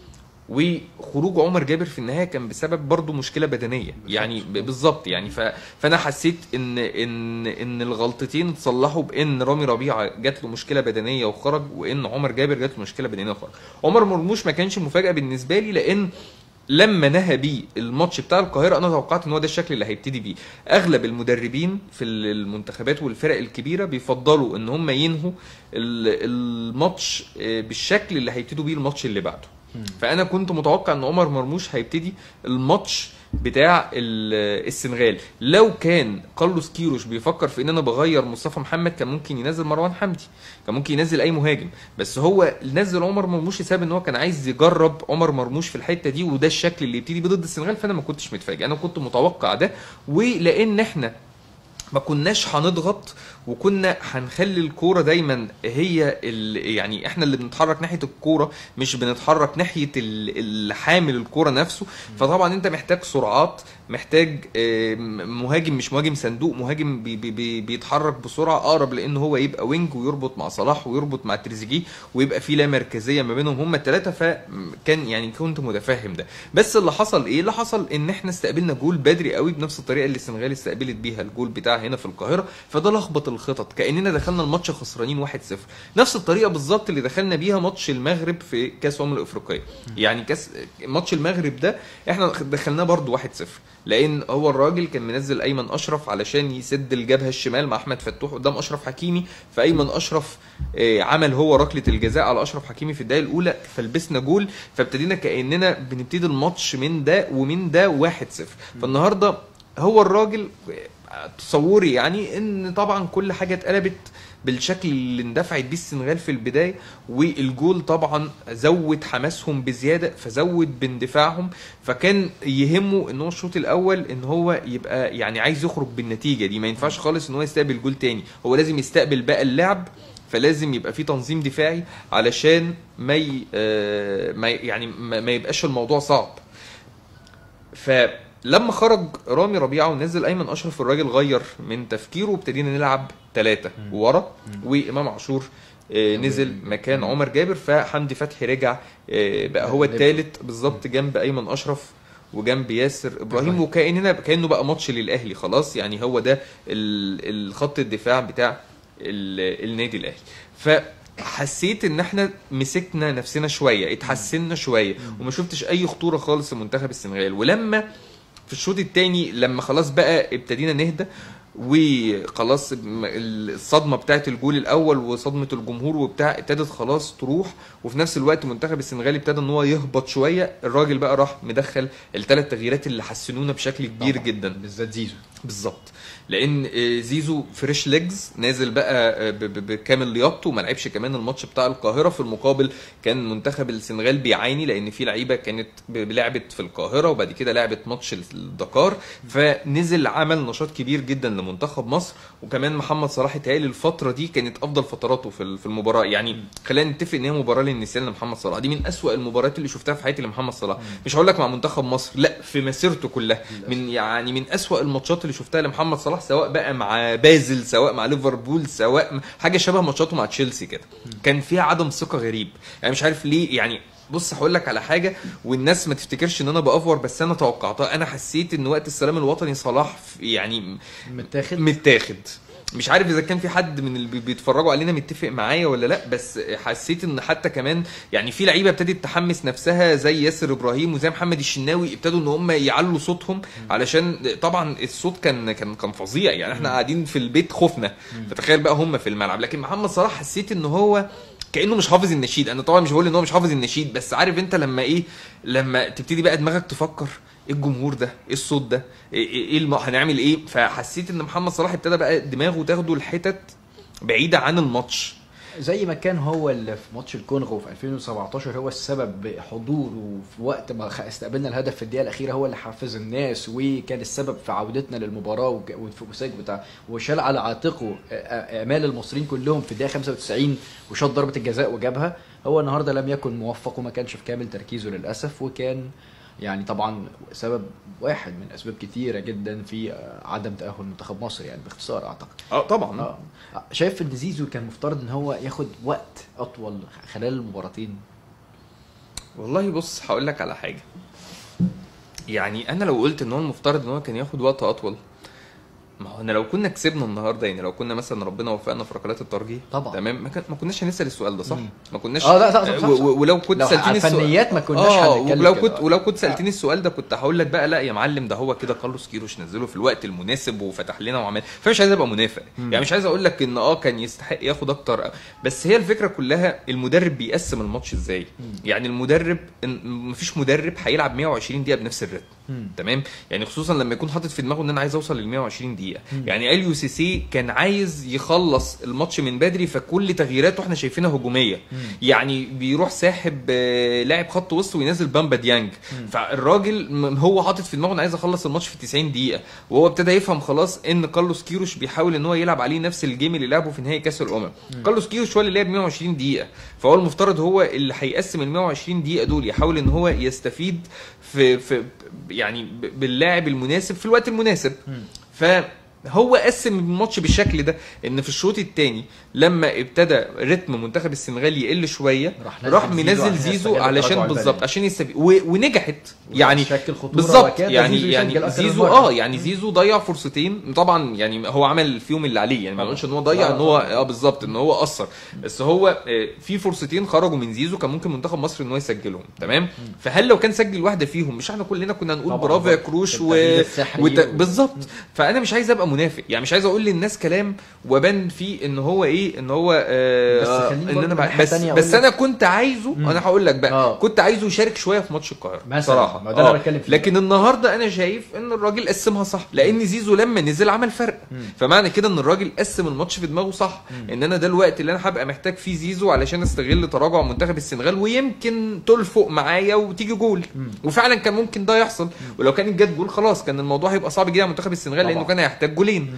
وخروج عمر جابر في النهايه كان بسبب برضه مشكله بدنيه يعني ب- بالظبط يعني ف... فانا حسيت ان ان ان الغلطتين اتصلحوا بان رامي ربيعه جات له مشكله بدنيه وخرج وان عمر جابر جات له مشكله بدنيه وخرج عمر مرموش ما كانش مفاجاه بالنسبه لي لان لما نهى بيه الماتش بتاع القاهره انا توقعت ان هو ده الشكل اللي هيبتدي بيه اغلب المدربين في المنتخبات والفرق الكبيره بيفضلوا ان هم ينهوا ال- الماتش آه، بالشكل اللي هيبتدوا بيه الماتش اللي بعده فانا كنت متوقع ان عمر مرموش هيبتدي الماتش بتاع ال- السنغال لو كان كارلوس كيروش بيفكر في ان انا بغير مصطفى محمد كان ممكن ينزل مروان حمدي كان ممكن ينزل اي مهاجم بس هو نزل عمر مرموش بسبب ان هو كان عايز يجرب عمر مرموش في الحته دي وده الشكل اللي يبتدي بيه ضد السنغال فانا ما كنتش متفاجئ انا كنت متوقع ده ولان احنا ما كناش هنضغط وكنا هنخلي الكوره دايما هي ال... يعني احنا اللي بنتحرك ناحيه الكوره مش بنتحرك ناحيه ال- الحامل الكوره نفسه فطبعا انت محتاج سرعات محتاج آه، مهاجم مش مهاجم صندوق مهاجم بي بي بي بيتحرك بسرعه اقرب لان هو يبقى وينج ويربط مع صلاح ويربط مع تريزيجيه ويبقى في لا مركزيه ما بينهم هم الثلاثه فكان يعني كنت متفهم ده بس اللي حصل ايه اللي حصل ان احنا استقبلنا جول بدري قوي بنفس الطريقه اللي السنغال استقبلت بيها الجول بتاع هنا في القاهره فده لخبط الخطط كاننا دخلنا الماتش خسرانين 1-0 نفس الطريقه بالظبط اللي دخلنا بيها ماتش المغرب في كاس الامم الافريقيه يعني كاس ماتش المغرب ده احنا دخلناه برضو 1-0 لان هو الراجل كان منزل ايمن اشرف علشان يسد الجبهه الشمال مع احمد فتوح قدام اشرف حكيمي فايمن اشرف آه، عمل هو ركله الجزاء على اشرف حكيمي في الدقيقه الاولى فلبسنا جول فابتدينا كاننا بنبتدي الماتش من ده ومن ده 1-0 فالنهارده هو الراجل آه، تصوري يعني ان طبعا كل حاجه اتقلبت بالشكل اللي اندفعت بيه السنغال في البدايه والجول طبعا زود حماسهم بزياده فزود باندفاعهم فكان يهمه ان هو الشوط الاول ان هو يبقى يعني عايز يخرج بالنتيجه دي ما ينفعش خالص ان هو يستقبل جول تاني هو لازم يستقبل بقى اللعب فلازم يبقى في تنظيم دفاعي علشان ما ي... آه، ما ي- يعني ما ما يبقاش الموضوع صعب فلما خرج رامي ربيعه ونزل ايمن اشرف الراجل غير من تفكيره وابتدينا نلعب ثلاثه ورا وامام عاشور آه، نزل مكان عمر جابر فحمدي فتحي رجع آه، بقى هو الثالث بالظبط جنب ايمن اشرف وجنب ياسر ابراهيم إبراهيم. وكاننا كانه بقى ماتش للاهلي خلاص يعني هو ده ال- الخط الدفاع بتاع ال- النادي الاهلي فحسيت ان احنا مسكنا نفسنا شويه اتحسنا شويه وما شفتش اي خطوره خالص لمنتخب السنغال ولما في الشوط الثاني لما خلاص بقى ابتدينا نهدى وخلاص م- الصدمه بتاعت الجول الاول وصدمه الجمهور وبتاع ابتدت خلاص تروح وفي نفس الوقت منتخب السنغال ابتدى ان هو يهبط شويه الراجل بقى راح مدخل الثلاث تغييرات اللي حسنونا بشكل كبير طبعاً. جدا بالذات زيزو بالظبط لان آه، زيزو فريش ليجز نازل بقى آه، ب- ب- بكامل لياقته وما لعبش كمان الماتش بتاع القاهره في المقابل كان منتخب السنغال بيعاني لان في لعيبه كانت ب- لعبت في القاهره وبعد كده لعبت ماتش الدكار فنزل عمل نشاط كبير جدا لمنتخب مصر وكمان محمد صلاح اتهيألي الفتره دي كانت افضل فتراته في ال- في المباراه يعني خلينا نتفق ان هي مباراه للنسيان لمحمد صلاح دي من اسوأ المباريات اللي شفتها في حياتي لمحمد صلاح مش هقول لك مع منتخب مصر لا في مسيرته كلها من يعني من اسوأ الماتشات اللي شفتها لمحمد صلاح سواء بقى مع بازل سواء مع ليفربول سواء م- حاجه شبه ماتشاته مع تشيلسي كده كان فيها عدم ثقه غريب يعني مش عارف ليه يعني بص هقول لك على حاجه والناس ما تفتكرش ان انا بافور بس انا توقعتها انا حسيت ان وقت السلام الوطني صلاح في- يعني متاخد متاخد مش عارف اذا كان في حد من اللي بي- بيتفرجوا علينا متفق معايا ولا لا بس حسيت ان حتى كمان يعني في لعيبه ابتدت تحمس نفسها زي ياسر ابراهيم وزي محمد الشناوي ابتدوا ان هم يعلوا صوتهم علشان طبعا الصوت كان كان كان فظيع يعني احنا قاعدين في البيت خفنا فتخيل بقى هم في الملعب لكن محمد صلاح حسيت ان هو كانه مش حافظ النشيد انا طبعا مش بقول ان هو مش حافظ النشيد بس عارف انت لما ايه لما تبتدي بقى دماغك تفكر ايه الجمهور ده ايه الصوت ده ايه, إيه إيه الم... هنعمل ايه فحسيت ان محمد صلاح ابتدى بقى دماغه تاخده الحتت بعيده عن الماتش زي ما كان هو اللي في ماتش الكونغو في 2017 هو السبب بحضوره في وقت ما خ- استقبلنا الهدف في الدقيقه الاخيره هو اللي حفز الناس وكان السبب في عودتنا للمباراه وج- والفوزاج بتاع وشال على عاتقه آ- آ- اعمال المصريين كلهم في الدقيقه 95 وشاط ضربه الجزاء وجابها هو النهارده لم يكن موفق وما كانش في كامل تركيزه للاسف وكان يعني طبعا سبب واحد من اسباب كثيره جدا في آه، عدم تاهل منتخب مصر يعني باختصار اعتقد اه طبعا اه شايف ان زيزو كان مفترض ان هو ياخد وقت اطول خلال المباراتين والله بص هقول لك على حاجه يعني انا لو قلت ان هو المفترض ان هو كان ياخد وقت اطول ما هو انا لو كنا كسبنا النهارده يعني لو كنا مثلا ربنا وفقنا في ركلات الترجيح طبعا. تمام ما, كان ما كناش هنسال السؤال ده صح؟ مم. ما كناش اه لا صح صح, صح, و- صح. و- ولو كنت لو سالتني على السؤال الفنيات ما كناش اه هنتكلم ولو كده. كنت ولو كنت سالتني السؤال ده كنت هقول لك بقى لا يا معلم ده هو كده كارلوس كيروش نزله في الوقت المناسب وفتح لنا وعمل فمش عايز ابقى منافق يعني مش عايز اقول لك ان اه كان يستحق ياخد اكتر بس هي الفكره كلها المدرب بيقسم الماتش ازاي يعني المدرب إن- مفيش مدرب هيلعب 120 دقيقه بنفس الريتم مم. تمام يعني خصوصا لما يكون حاطط في دماغه ان انا عايز اوصل لل 120 دقيقه يعني اليو سي سي كان عايز يخلص الماتش من بدري فكل تغييراته احنا شايفينها هجوميه يعني بيروح ساحب آه، لاعب خط وسط وينزل بامبا ديانج فالراجل م- هو حاطط في دماغه انا عايز اخلص الماتش في 90 دقيقه وهو ابتدى يفهم خلاص ان كارلوس كيروش بيحاول ان هو يلعب عليه نفس الجيم اللي لعبه في نهائي كاس الامم كارلوس كيروش هو اللي لعب 120 دقيقه فهو المفترض هو اللي هيقسم ال 120 دقيقه دول يحاول ان هو يستفيد في في يعني ب- باللاعب المناسب في الوقت المناسب فهو قسم الماتش بالشكل ده ان في الشوط الثاني لما ابتدى رتم منتخب السنغال يقل شويه راح نزل راح زيزو منزل عشان زيزو يستغل علشان التراجع بالظبط البدني. عشان يستفيد و- ونجحت يعني شكل خطوره بالظبط وكاد يعني زيزو يسجل يعني أكتر زيزو من مرة. اه يعني زيزو ضيع فرصتين طبعا يعني هو عمل فيهم اللي عليه يعني ما طبعا. نقولش ان هو ضيع لا، ان هو طبعا. اه بالظبط ان هو قصر بس هو آه، في فرصتين خرجوا من زيزو كان ممكن منتخب مصر ان هو يسجلهم تمام فهل لو كان سجل واحده فيهم مش احنا كلنا كنا نقول طبعا، برافو يا بالظبط. كروش و... التغيير السحري وت... و- بالظبط فانا مش عايز ابقى منافق يعني مش عايز اقول للناس كلام وابان فيه ان هو ايه ان هو آه بس آه، خليني ان برضه انا من بع- ناحية بس تانية بس أقول لك- انا كنت عايزه مم. انا هقول لك بقى آه. كنت عايزه يشارك شويه في ماتش القاهره مثلاً. صراحه ما ده اللي آه. أنا بتكلم فيه. لكن النهارده انا شايف ان الراجل قسمها صح لان زيزو لما نزل عمل فرق فمعنى كده ان الراجل قسم الماتش في دماغه صح ان انا ده الوقت اللي انا هبقى محتاج فيه زيزو علشان استغل تراجع منتخب السنغال ويمكن تلفق معايا وتيجي جول وفعلا كان ممكن ده يحصل ولو كانت جت جول خلاص كان الموضوع هيبقى صعب جدا على منتخب السنغال لانه طبعا. كان هيحتاج جولين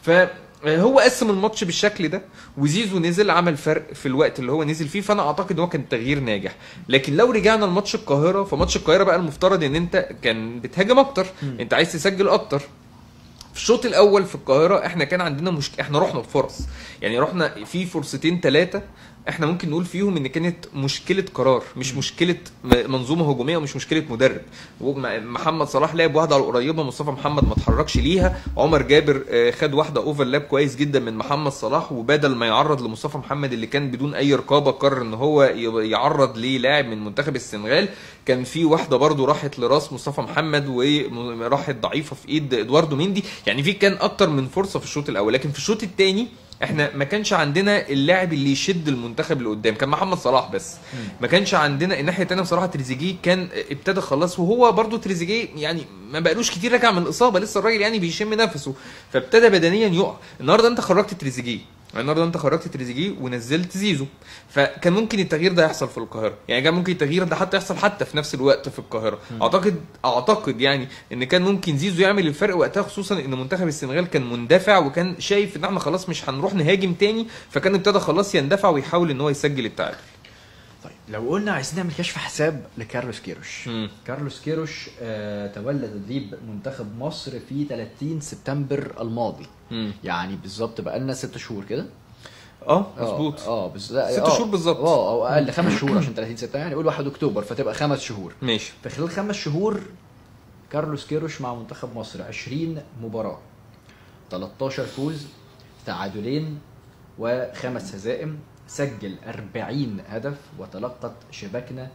فهو قسم الماتش بالشكل ده وزيزو نزل عمل فرق في الوقت اللي هو نزل فيه فانا اعتقد ان هو كان تغيير ناجح لكن لو رجعنا لماتش القاهره فماتش القاهره بقى المفترض ان انت كان بتهاجم اكتر انت عايز تسجل اكتر في الشوط الاول في القاهره احنا كان عندنا مشكله احنا رحنا بفرص يعني رحنا في فرصتين ثلاثه احنا ممكن نقول فيهم ان كانت مشكله قرار مش مشكله م- منظومه هجوميه ومش مشكله مدرب وم- محمد صلاح لعب واحده على القريبه مصطفى محمد ما اتحركش ليها عمر جابر آه، خد واحده اوفرلاب كويس جدا من محمد صلاح وبدل ما يعرض لمصطفى محمد اللي كان بدون اي رقابه قرر ان هو ي- يعرض للاعب من منتخب السنغال كان في واحده برضو راحت لراس مصطفى محمد وراحت ضعيفه في ايد ادواردو ميندي يعني في كان اكتر من فرصه في الشوط الاول لكن في الشوط الثاني احنا ما كانش عندنا اللاعب اللي يشد المنتخب لقدام كان محمد صلاح بس ما كانش عندنا الناحيه الثانيه بصراحه تريزيجيه كان ابتدى خلاص وهو برضو تريزيجيه يعني ما بقالوش كتير راجع من الاصابه لسه الراجل يعني بيشم نفسه فابتدى بدنيا يقع النهارده انت خرجت تريزيجيه النهارده انت خرجت تريزيجيه ونزلت زيزو فكان ممكن التغيير ده يحصل في القاهره يعني كان ممكن التغيير ده حتى يحصل حتى في نفس الوقت في القاهره اعتقد اعتقد يعني ان كان ممكن زيزو يعمل الفرق وقتها خصوصا ان منتخب السنغال كان مندفع وكان شايف ان احنا خلاص مش هنروح نهاجم تاني فكان ابتدى خلاص يندفع ويحاول ان هو يسجل التعادل طيب لو قلنا عايزين نعمل كشف حساب لكارلوس كيروش مم. كارلوس كيروش آه تولى تدريب منتخب مصر في 30 سبتمبر الماضي مم. يعني بالظبط بقى لنا ست شهور كده اه آه، مظبوط اه بس لا، ست آه، شهور بالظبط. اه او اقل خمس شهور عشان 30 سبتمبر يعني قول 1 اكتوبر فتبقى خمس شهور ماشي في خلال خمس شهور كارلوس كيروش مع منتخب مصر 20 مباراة 13 فوز تعادلين وخمس هزائم سجل 40 هدف وتلقت شباكنا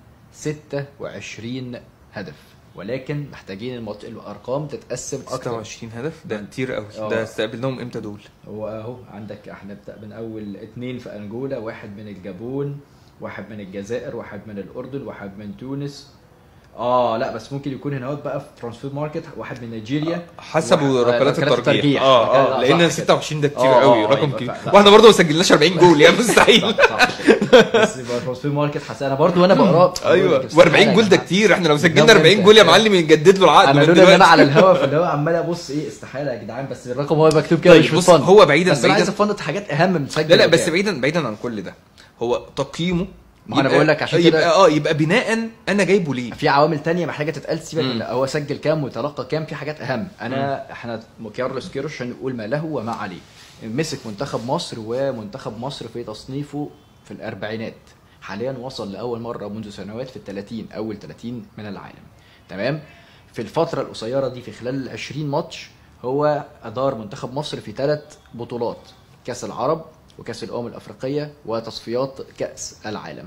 26 هدف ولكن محتاجين المط... الارقام تتقسم اكتر 26 هدف ده من- كتير قوي آه. ده استقبلناهم امتى دول هو اهو عندك احنا نبدا من اول اتنين في انجولا واحد من الجابون واحد من الجزائر واحد من الاردن واحد من تونس اه لا بس ممكن يكون هنا بقى في ترانسفير ماركت واحد من نيجيريا حسبوا واحد- ركلات ركلات الترجيح الترجيح. اه لا، اه صح لان كده. 26 ده كتير آه، قوي آه، رقم يبقى كبير لا. واحنا برضه ما سجلناش 40 جول يا مستحيل صح صح كده. بس يبقى ترانسفير ماركت حسن انا برضو وانا بقراه ايوه استحالة و40 يا جول ده جماعة. كتير احنا لو سجلنا ده 40 بجد. جول يا معلم يجدد له العقد انا من لولا ان انا دلوقتي. على الهوا فاللي هو عمال ابص ايه استحاله يا جدعان بس الرقم هو مكتوب كده طيب مش بص متفند. هو بعيدا بس انا عايز بعيدا افند حاجات اهم من سجل لا لا وكام. بس بعيدا بعيدا عن كل ده هو تقييمه ما أنا يبقى- بقول لك عشان كده- يبقى اه يبقى بناء انا جايبه ليه في عوامل تانية محتاجه تتقال سيبك مم. من هو سجل كام وتلقى كام في حاجات اهم انا احنا كارلوس كيروش هنقول ما له وما عليه مسك منتخب مصر ومنتخب مصر في تصنيفه في الاربعينات حاليا وصل لاول مره منذ سنوات في الثلاثين اول 30 من العالم تمام في الفتره القصيره دي في خلال ال 20 ماتش هو ادار منتخب مصر في ثلاث بطولات كاس العرب وكاس الامم الافريقيه وتصفيات كاس العالم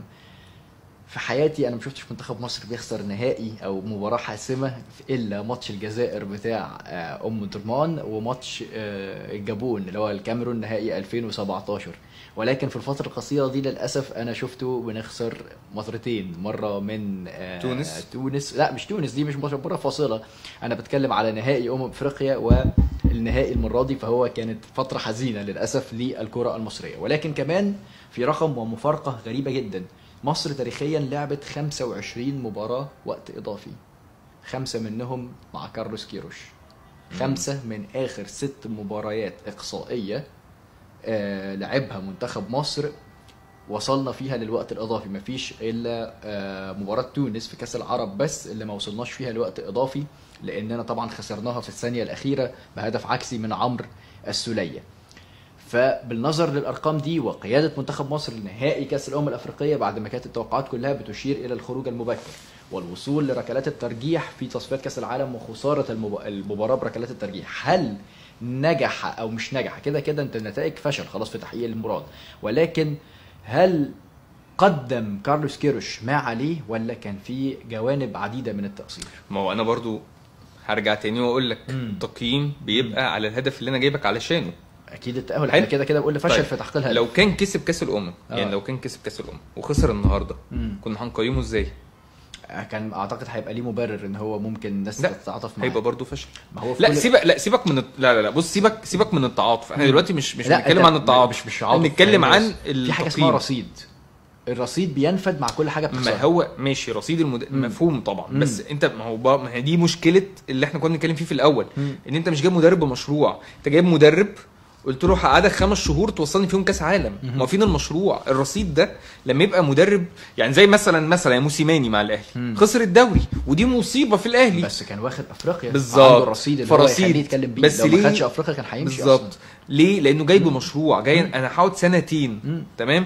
في حياتي انا ما شفتش منتخب مصر بيخسر نهائي او مباراه حاسمه الا ماتش الجزائر بتاع آه، ام درمان وماتش آه، الجابون اللي هو الكاميرون نهائي 2017 ولكن في الفتره القصيره دي للاسف انا شفته بنخسر مرتين مره من آه، تونس؟ تونس لا مش تونس دي مش مباراه فاصله انا بتكلم على نهائي امم افريقيا والنهائي المره دي فهو كانت فتره حزينه للاسف للكره المصريه ولكن كمان في رقم ومفارقه غريبه جدا مصر تاريخيا لعبت 25 مباراه وقت اضافي خمسه منهم مع كارلوس كيروش خمسه من اخر ست مباريات اقصائيه آه لعبها منتخب مصر وصلنا فيها للوقت الاضافي مفيش الا آه، مباراه تونس في كاس العرب بس اللي ما وصلناش فيها لوقت اضافي لاننا طبعا خسرناها في الثانيه الاخيره بهدف عكسي من عمرو السوليه فبالنظر للارقام دي وقياده منتخب مصر لنهائي كاس الامم الافريقيه بعد ما كانت التوقعات كلها بتشير الى الخروج المبكر والوصول لركلات الترجيح في تصفيات كاس العالم وخساره المب- المباراه بركلات الترجيح هل نجح او مش نجح كده كده انت النتائج فشل خلاص في تحقيق المراد ولكن هل قدم كارلوس كيروش ما عليه ولا كان في جوانب عديده من التقصير ما هو انا برضو هرجع تاني واقول لك مم. التقييم بيبقى على الهدف اللي انا جايبك علشانه اكيد التاهل حلو. احنا كده كده بقول فشل طيب، في تحقيق الهدف لو كان كسب كاس الامم آه. يعني لو كان كسب كاس الامم وخسر النهارده مم. كنا هنقيمه ازاي كان اعتقد هيبقى ليه مبرر ان هو ممكن الناس لا، تتعاطف معاه هيبقى برضه فشل ما هو في لا كل- سيبك لا سيبك من الت- لا لا لا بص سيبك سيبك من التعاطف احنا مم. دلوقتي مش مش لا، بنتكلم أنت عن التعاطف مش مش احنا عاطف بنتكلم يعني عن بس في حاجه اسمها التقييم. رصيد الرصيد بينفد مع كل حاجه ما بتحصل هو ماشي رصيد المد... مم. مفهوم طبعا مم. بس انت ما هو بقى ما هي دي مشكله اللي احنا كنا بنتكلم فيه في الاول مم. ان انت مش جايب مدرب بمشروع انت جايب مدرب قلت له هقعدك خمس شهور توصلني فيهم كاس عالم مهم. ما هو فين المشروع الرصيد ده لما يبقى مدرب يعني زي مثلا مثلا موسيماني مع الاهلي مم. خسر الدوري ودي مصيبه في الاهلي بس كان واخد افريقيا بالظبط. عنده الرصيد اللي هو فرصيد. يخليه يتكلم بيه بس لو ما ليه- خدش افريقيا كان هيمشي بالظبط أصلاً. ليه لانه جاي بمشروع جاي انا هقعد سنتين مم. تمام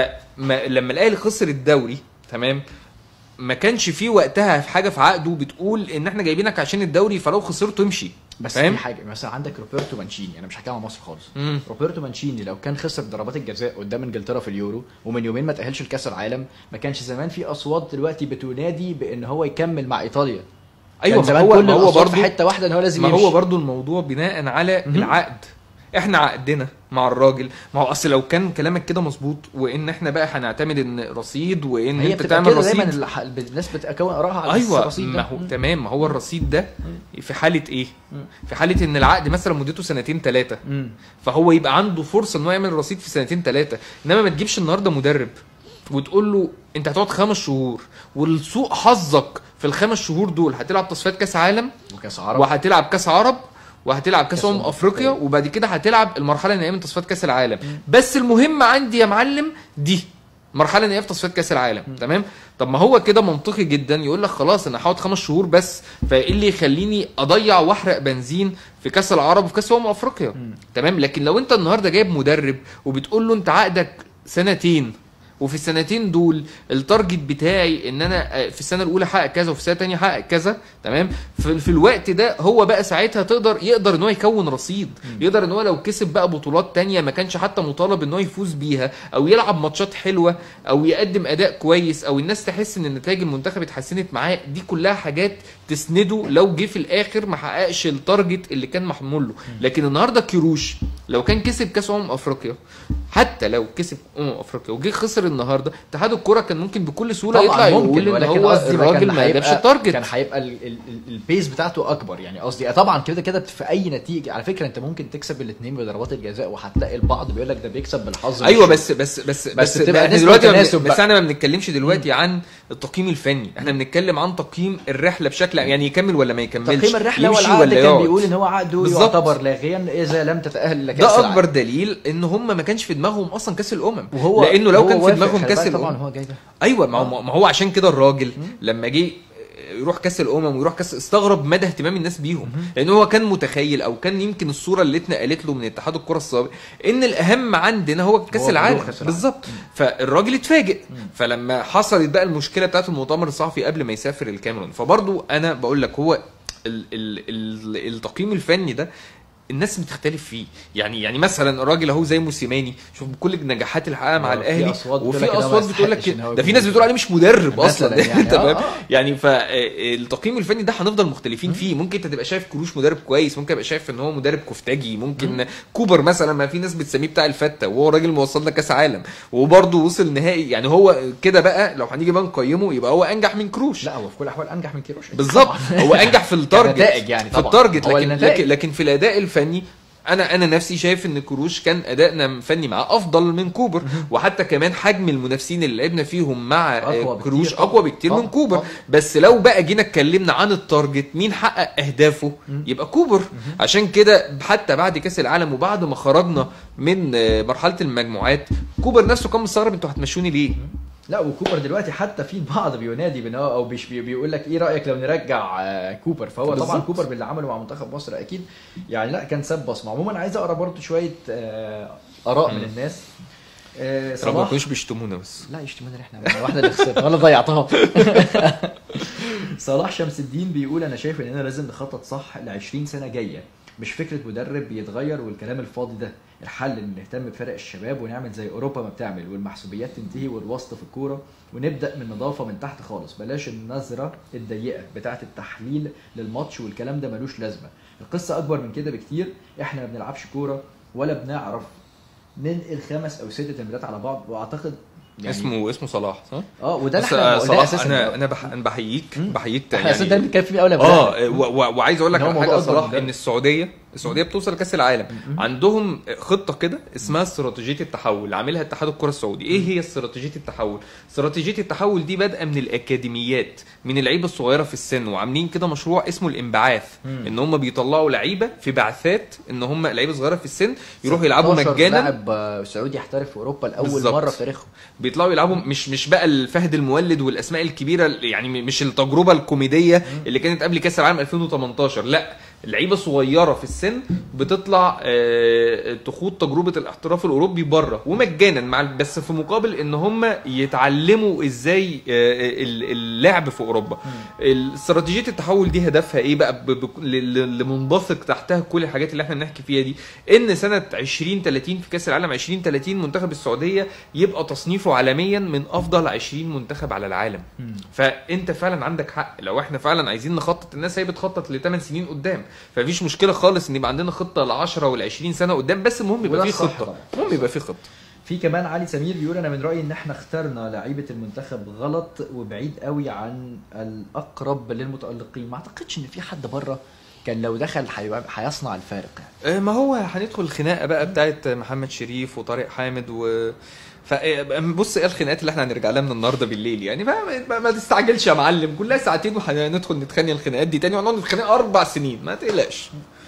فلما الاهلي خسر الدوري تمام ما كانش فيه وقتها في حاجه في عقده بتقول ان احنا جايبينك عشان الدوري فلو خسرته امشي بس فاهم؟ في حاجه مثلا عندك روبرتو مانشيني انا مش هتكلم عن مصر خالص مم. روبرتو مانشيني لو كان خسر ضربات الجزاء قدام انجلترا في اليورو ومن يومين ما تاهلش لكاس العالم ما كانش زمان في اصوات دلوقتي بتنادي بان هو يكمل مع ايطاليا ايوه كان ما زمان هو كل ما هو الأصوات برضو في حته واحده ان هو لازم ما يمشي هو برضو الموضوع بناء على مهم. العقد احنا عقدنا مع الراجل ما هو اصل لو كان كلامك كده مظبوط وان احنا بقى هنعتمد ان رصيد وان هي انت بتبقى تعمل كده دايما رصيد الح- الناس بتكون ارائها على أساس ايوه الرصيد ده. ما هو مم. تمام ما هو الرصيد ده مم. في حاله ايه مم. في حاله ان العقد مثلا مدته سنتين ثلاثه مم. فهو يبقى عنده فرصه ان هو يعمل رصيد في سنتين ثلاثه انما ما تجيبش النهارده مدرب وتقول له انت هتقعد خمس شهور والسوء حظك في الخمس شهور دول هتلعب تصفيات كاس عالم وكاس عرب وهتلعب كاس عرب وهتلعب كاس كأس امم أمم افريقيا أفريقيا. وبعد كده هتلعب المرحله النهائيه من تصفيات كاس العالم بس المهم عندي يا معلم دي مرحله نهائيه في تصفيات كاس العالم تمام طب ما هو كده منطقي جدا يقول لك خلاص انا هقعد خمس شهور بس فايه اللي يخليني اضيع واحرق بنزين في كاس العرب وفي كاس امم افريقيا تمام لكن لو انت النهارده جايب مدرب وبتقول له انت عقدك سنتين وفي السنتين دول التارجت بتاعي ان انا آه، في السنه الاولى احقق كذا وفي السنه الثانيه احقق كذا تمام في, في الوقت ده هو بقى ساعتها تقدر يقدر ان هو يكون رصيد يقدر ان هو لو كسب بقى بطولات تانية ما كانش حتى مطالب ان هو يفوز بيها او يلعب ماتشات حلوه او يقدم اداء كويس او الناس تحس ان نتائج المنتخب اتحسنت معاه دي كلها حاجات تسنده لو جه في الاخر ما حققش التارجت اللي كان محمول له لكن النهارده كيروش لو كان كسب كاس امم افريقيا حتى لو كسب امم افريقيا وجه خسر النهارده اتحاد الكوره كان ممكن بكل سهوله يطلع طبعا ممكن يقول ان ولكن هو قصدي ما الراجل كان ما جابش هيبقى- التارجت كان هيبقى ال- ال- ال- البيس بتاعته اكبر يعني قصدي طبعا كده كده في اي نتيجه على فكره انت ممكن تكسب الاثنين بضربات الجزاء وهتلاقي البعض بيقول لك ده بيكسب بالحظ ايوه مش- بس بس بس بس بس, بتبقى احنا نسبة دلوقتي ما تناسب بن- بقى. بس احنا ما بنتكلمش دلوقتي عن التقييم الفني احنا بنتكلم عن تقييم الرحله بشكل عام. يعني يكمل ولا ما يكملش تقييم الرحله يمشي والعقد ولا كان يقعد بيقول ان هو عقده بالظبط. يعتبر لاغيا اذا لم تتاهل لكاس ده العالم. اكبر دليل ان هم ما كانش في دماغهم اصلا كاس الامم وهو لانه لو هو كان في وافق، دماغهم خلي كاس بالك طبعا الامم هو جاي ده ايوه ما هو ما هو عشان كده الراجل لما جه يروح كاس الامم ويروح كاس استغرب مدى اهتمام الناس بيهم لان هو كان متخيل او كان يمكن الصوره اللي اتنقلت له من اتحاد الكره السابق ان الاهم عندنا هو كاس هو العالم بلوغ كأس العالم. بالظبط فالراجل اتفاجئ فلما حصلت بقى المشكله بتاعت المؤتمر الصحفي قبل ما يسافر الكاميرون فبرضو انا بقول لك هو ال ال ال التقييم الفني ده الناس بتختلف فيه يعني يعني مثلا الراجل اهو زي موسيماني شوف كل النجاحات اللي حققها مع آه، في الاهلي أصوات بتقول وفي لك إن هو اصوات ما بتقول لك يستحقش إن هو ده في يكون ناس بتقول عليه مش مدرب مثلاً اصلا يعني، تمام آه، آه. يعني فالتقييم الفني ده هنفضل مختلفين فيه ممكن انت تبقى شايف كروش مدرب كويس ممكن تبقى شايف ان هو مدرب كفتاجي ممكن كوبر مثلا ما في ناس بتسميه بتاع الفته وهو راجل موصلنا كاس عالم وبرضه وصل نهائي يعني هو كده بقى لو هنيجي بقى نقيمه يبقى هو انجح من كروش لا هو في كل الاحوال انجح من كيروش بالظبط هو انجح في التارجت كنتائج يعني في طبعاً. التارجت هو لكن النتائج. لكن, لكن في الاداء الفني انا انا نفسي شايف ان كروش كان ادائنا فني معاه افضل من كوبر وحتى كمان حجم المنافسين اللي لعبنا فيهم مع أقوى آه، بكتير كروش طبعاً. اقوى بكتير من طبعاً. كوبر طبعاً. بس لو بقى جينا اتكلمنا عن التارجت مين حقق اهدافه يبقى كوبر عشان كده حتى بعد كاس العالم وبعد ما خرجنا من آه، مرحله المجموعات كوبر نفسه كان مستغرب انتوا هتمشوني ليه لا وكوبر دلوقتي حتى في البعض بينادي بان هو او بيش بي- بيقول لك ايه رايك لو نرجع آه، كوبر فهو طبعا بالظبط. كوبر باللي عمله مع منتخب مصر اكيد يعني لا كان ساب بصمه عموما عايز اقرا برضو شويه آه، اراء من مم. الناس آه، رب ما صلاح يكونوش بيشتمونا بس لا يشتمونا احنا واحده اللي خسرت ولا ضيعتها صلاح شمس الدين بيقول انا شايف اننا لازم نخطط صح ل 20 سنه جايه مش فكره مدرب بيتغير والكلام الفاضي ده الحل ان نهتم بفرق الشباب ونعمل زي اوروبا ما بتعمل والمحسوبيات تنتهي والوسط في الكوره ونبدا من نظافه من تحت خالص بلاش النظره الضيقه بتاعه التحليل للماتش والكلام ده ملوش لازمه القصه اكبر من كده بكتير احنا ما بنلعبش كوره ولا بنعرف ننقل خمس او ست تمريرات على بعض واعتقد يعني اسمه اسمه صلاح صح؟ اه وده اللي بس احنا آه، قلناه صلاح اساسا انا انا بح... انا بحييك مم. بحييك احنا اساسا ده اللي كان في الاول اه و... و... وعايز اقول لك إن هو على موضوع حاجه أكبر صلاح من ده. ان السعوديه السعوديه بتوصل كاس العالم عندهم خطه كده اسمها استراتيجيه التحول عاملها اتحاد الكره السعودي ايه هي استراتيجيه التحول استراتيجيه التحول دي بادئه من الاكاديميات من اللعيبه الصغيره في السن وعاملين كده مشروع اسمه الانبعاث مم. ان هم بيطلعوا لعيبه في بعثات ان هم لعيبه صغيره في السن يروحوا يلعبوا 16 مجانا لاعب آه، سعودي يحترف في اوروبا لاول بالظبط. مره في تاريخهم بيطلعوا يلعبوا مش مش بقى الفهد المولد والاسماء الكبيره يعني مش التجربه الكوميديه اللي كانت قبل كاس العالم 2018 لا لعيبه صغيره في السن بتطلع آه، تخوض تجربه الاحتراف الاوروبي بره ومجانا مع بس في مقابل ان هم يتعلموا ازاي آه، ال- اللعب في اوروبا استراتيجيه التحول دي هدفها ايه بقى ب- ب- ل- ل- لمنبثق تحتها كل الحاجات اللي احنا بنحكي فيها دي ان سنه 2030 في كاس العالم 2030 منتخب السعوديه يبقى تصنيفه عالميا من افضل 20 منتخب على العالم فانت فعلا عندك حق لو احنا فعلا عايزين نخطط الناس هي بتخطط ل 8 سنين قدام فمفيش مشكله خالص ان يبقى عندنا خطه ل 10 وال 20 سنه قدام بس المهم يبقى وده في الصح خطه طبعا. المهم يبقى في خطه في كمان علي سمير بيقول انا من رايي ان احنا اخترنا لعيبه المنتخب غلط وبعيد قوي عن الاقرب للمتالقين ما اعتقدش ان في حد بره كان لو دخل هيبقى- هيصنع الفارق يعني آه، ما هو هندخل الخناقه بقى بتاعت محمد شريف وطارق حامد و ف بص ايه الخناقات اللي احنا هنرجع لها من النهارده بالليل يعني ما, ما, ما تستعجلش يا معلم كلها ساعتين وهندخل نتخانق الخناقات دي تاني وهنقعد نتخانق اربع سنين ما تقلقش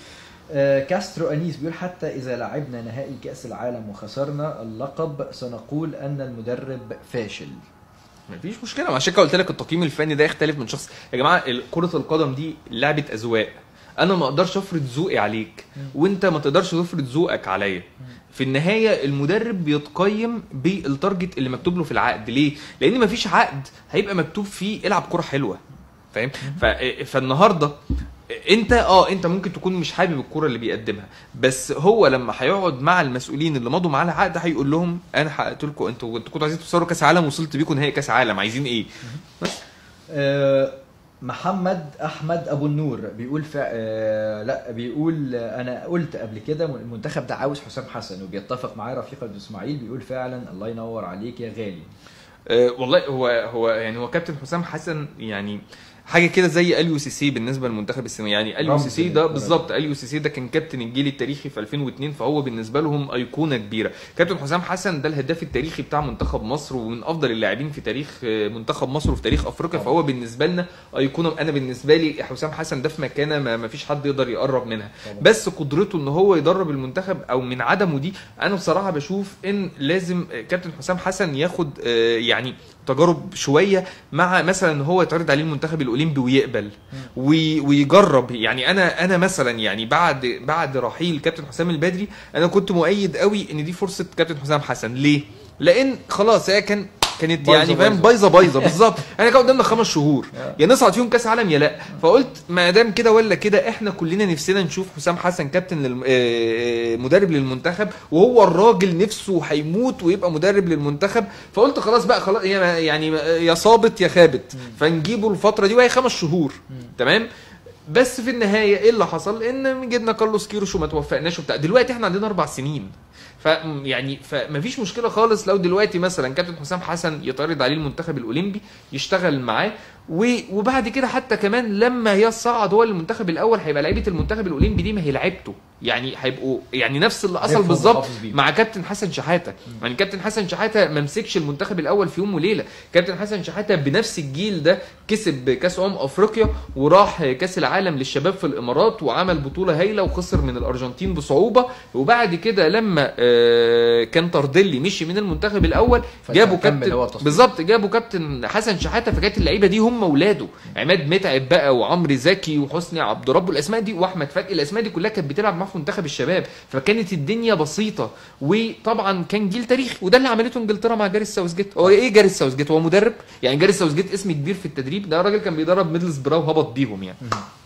آه، كاسترو انيس بيقول حتى اذا لعبنا نهائي كاس العالم وخسرنا اللقب سنقول ان المدرب فاشل مفيش مشكله عشان كده قلت لك التقييم الفني ده يختلف من شخص يا جماعه ال- كره القدم دي لعبه اذواق انا ما اقدرش افرض ذوقي عليك وانت ما تقدرش تفرض ذوقك عليا في النهايه المدرب بيتقيم بالتارجت اللي مكتوب له في العقد ليه لان مفيش عقد هيبقى مكتوب فيه العب كره حلوه فاهم ف... فالنهارده انت اه انت ممكن تكون مش حابب الكوره اللي بيقدمها بس هو لما هيقعد مع المسؤولين اللي مضوا معاه العقد هيقول لهم انا حققت لكم انتوا انتوا كنتوا عايزين توصلوا كاس عالم وصلت بيكم نهائي كاس عالم عايزين ايه بس آه، محمد احمد ابو النور بيقول فع... آه لا بيقول آه، انا قلت قبل كده المنتخب ده عاوز حسام حسن وبيتفق معاه رفيق عبد اسماعيل بيقول فعلا الله ينور عليك يا غالي أه والله هو هو يعني هو كابتن حسام حسن يعني حاجه كده زي اليو سي سي بالنسبه للمنتخب السنغالي يعني اليو سي سي ده بالظبط اليو سي سي ده كان كابتن الجيل التاريخي في 2002 فهو بالنسبه لهم ايقونه كبيره كابتن حسام حسن ده الهداف التاريخي بتاع منتخب مصر ومن افضل اللاعبين في تاريخ آه، منتخب مصر وفي تاريخ افريقيا فهو بالنسبه لنا ايقونه انا بالنسبه لي حسام حسن ده في مكانه ما ما فيش حد يقدر يقرب منها طبعا. بس قدرته ان هو يدرب المنتخب او من عدمه دي انا بصراحه بشوف ان لازم كابتن حسام حسن ياخد آه، يعني تجارب شويه مع مثلا ان هو يتعرض عليه المنتخب الاولمبي ويقبل وي- ويجرب يعني انا انا مثلا يعني بعد بعد رحيل كابتن حسام البدري انا كنت مؤيد قوي ان دي فرصه كابتن حسام حسن ليه؟ لان خلاص هي كان كانت بايظة يعني فاهم بايظة. بايظه بايظه بالظبط احنا كان قدامنا خمس شهور يا نصعد فيهم كاس عالم يا لا فقلت ما دام كده ولا كده احنا كلنا نفسنا نشوف حسام حسن كابتن للم... آه، مدرب للمنتخب وهو الراجل نفسه هيموت ويبقى مدرب للمنتخب فقلت خلاص بقى خلاص يا- يعني يا صابت يا خابت فنجيبه الفتره دي وهي خمس شهور تمام بس في النهايه ايه اللي حصل ان جبنا كارلوس كيروش وما توفقناش وبتاع دلوقتي احنا عندنا اربع سنين ف يعني فمفيش مشكله خالص لو دلوقتي مثلا كابتن حسام حسن يتعرض عليه المنتخب الاولمبي يشتغل معاه و- وبعد كده حتى كمان لما يصعد هو للمنتخب الاول هيبقى لعيبه المنتخب الاولمبي دي ما هي لعيبته يعني هيبقوا يعني نفس اللي حصل عارفهم بالظبط وحافظ بيهم. مع كابتن حسن شحاته يعني كابتن حسن شحاته ما مسكش المنتخب الاول في يوم وليله كابتن حسن شحاته بنفس الجيل ده كسب كاس امم افريقيا وراح كاس العالم للشباب في الامارات وعمل بطوله هايله وخسر من الارجنتين بصعوبه وبعد كده لما آه، كان طردلي مشي من المنتخب الاول جابوا فكمل كابتن هو التصويت. بالظبط جابوا كابتن حسن شحاته فكانت اللعيبه دي هم اولاده عماد متعب بقى وعمرو زكي وحسني عبد رب الاسماء دي واحمد فتحي الاسماء دي كلها كانت بتلعب معاه في منتخب الشباب فكانت الدنيا بسيطه وطبعا كان جيل تاريخي وده اللي عملته انجلترا مع جاريس ساوثجيت هو ايه جاريس ساوثجيت هو مدرب يعني جاريس ساوثجيت اسم كبير في التدريب ده راجل كان بيدرب ميدلز براو هبط بيهم يعني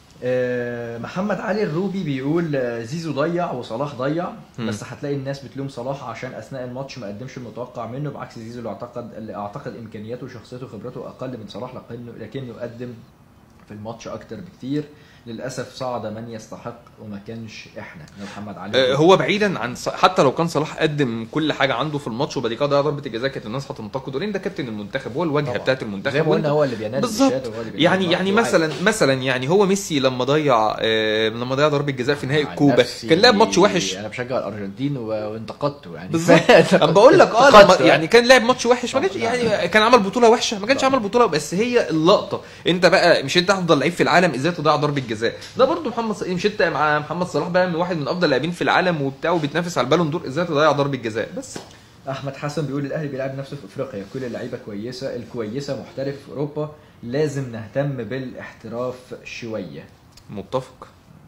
آه، محمد علي الروبي بيقول آه، زيزو ضيع وصلاح ضيع مم. بس هتلاقي الناس بتلوم صلاح عشان اثناء الماتش ما قدمش المتوقع منه بعكس زيزو اللي اعتقد اللي اعتقد امكانياته وشخصيته وخبرته اقل من صلاح لكنه لكنه قدم في الماتش اكتر بكتير للاسف صعد من يستحق وما كانش احنا ده محمد علي آه، هو بعيدا عن ص- حتى لو كان صلاح قدم كل حاجه عنده في الماتش وبعد كده ضيع ضربه الجزاء كانت الناس هتنتقده لان ده كابتن المنتخب هو الواجهه طبعا. بتاعت المنتخب زي ما قلنا وأنت- هو اللي بينادي بالظبط بالشهادة وهو اللي بينادي يعني يعني بالعقد. مثلا مثلا يعني هو ميسي لما ضيع آه، لما ضيع ضربه جزاء في نهائي عن الكوبا نفسي كان لعب ماتش وحش انا بشجع الارجنتين و- وانتقدته يعني بالظبط انا بقول لك اه لما انتقدته يعني كان لعب ماتش وحش ما كانش طبعا. يعني كان عمل بطوله وحشه ما كانش طبعا. عمل بطوله بس هي اللقطه انت بقى مش انت افضل لعيب في العالم ازاي تضيع ضربه جزاء ده برضو محمد ص- مش انت مع محمد صلاح بقى من واحد من افضل اللاعبين في العالم وبتاع وبيتنافس على البالون دور ازاي تضيع ضربه جزاء بس احمد حسن بيقول الاهلي بيلعب نفسه في افريقيا كل اللعيبه كويسه الكويسه محترف في اوروبا لازم نهتم بالاحتراف شويه متفق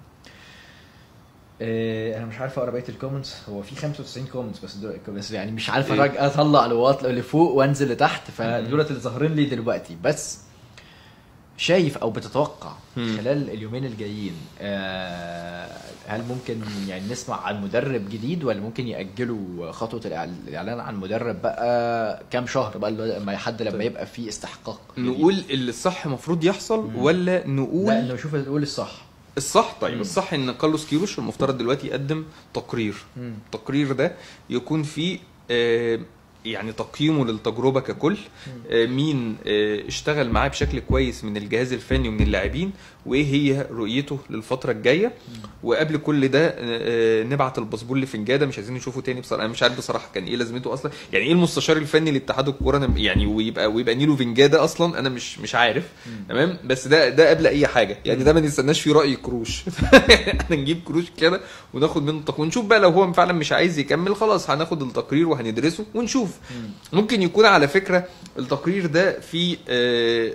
إيه انا مش عارف اقرا بقيه الكومنتس هو في 95 كومنتس بس دول بس يعني مش عارف فجاه اطلع لواط لفوق وانزل لتحت فدولت اللي ظاهرين لي دلوقتي بس شايف او بتتوقع مم. خلال اليومين الجايين آه، هل ممكن يعني نسمع عن مدرب جديد ولا ممكن ياجلوا خطوه الإعل- الاعلان عن مدرب بقى كام شهر بقى اللي هو لما حد لما يبقى فيه استحقاق جديد؟ نقول اللي الصح المفروض يحصل ولا نقول لا انه شوف نقول الصح الصح طيب مم. الصح ان كارلوس كيروش المفترض دلوقتي يقدم تقرير مم. التقرير ده يكون فيه آه، يعني تقييمه للتجربه ككل آه، مين آه، اشتغل معاه بشكل كويس من الجهاز الفني ومن اللاعبين وايه هي رؤيته للفتره الجايه وقبل كل ده آه، آه، نبعت الباسبور لفنجاده مش عايزين نشوفه تاني بصراحه انا مش عارف بصراحه كان ايه لازمته اصلا يعني ايه المستشار الفني لاتحاد الكوره أنا يعني ويبقى ويبقى نيلو فنجاده اصلا انا مش مش عارف تمام بس ده ده قبل اي حاجه يعني ده ما نستناش فيه راي كروش احنا نجيب كروش كده وناخد منه التقرير ونشوف بقى لو هو فعلا مش عايز يكمل خلاص هناخد التقرير وهندرسه ونشوف ممكن يكون على فكره التقرير ده فيه آه،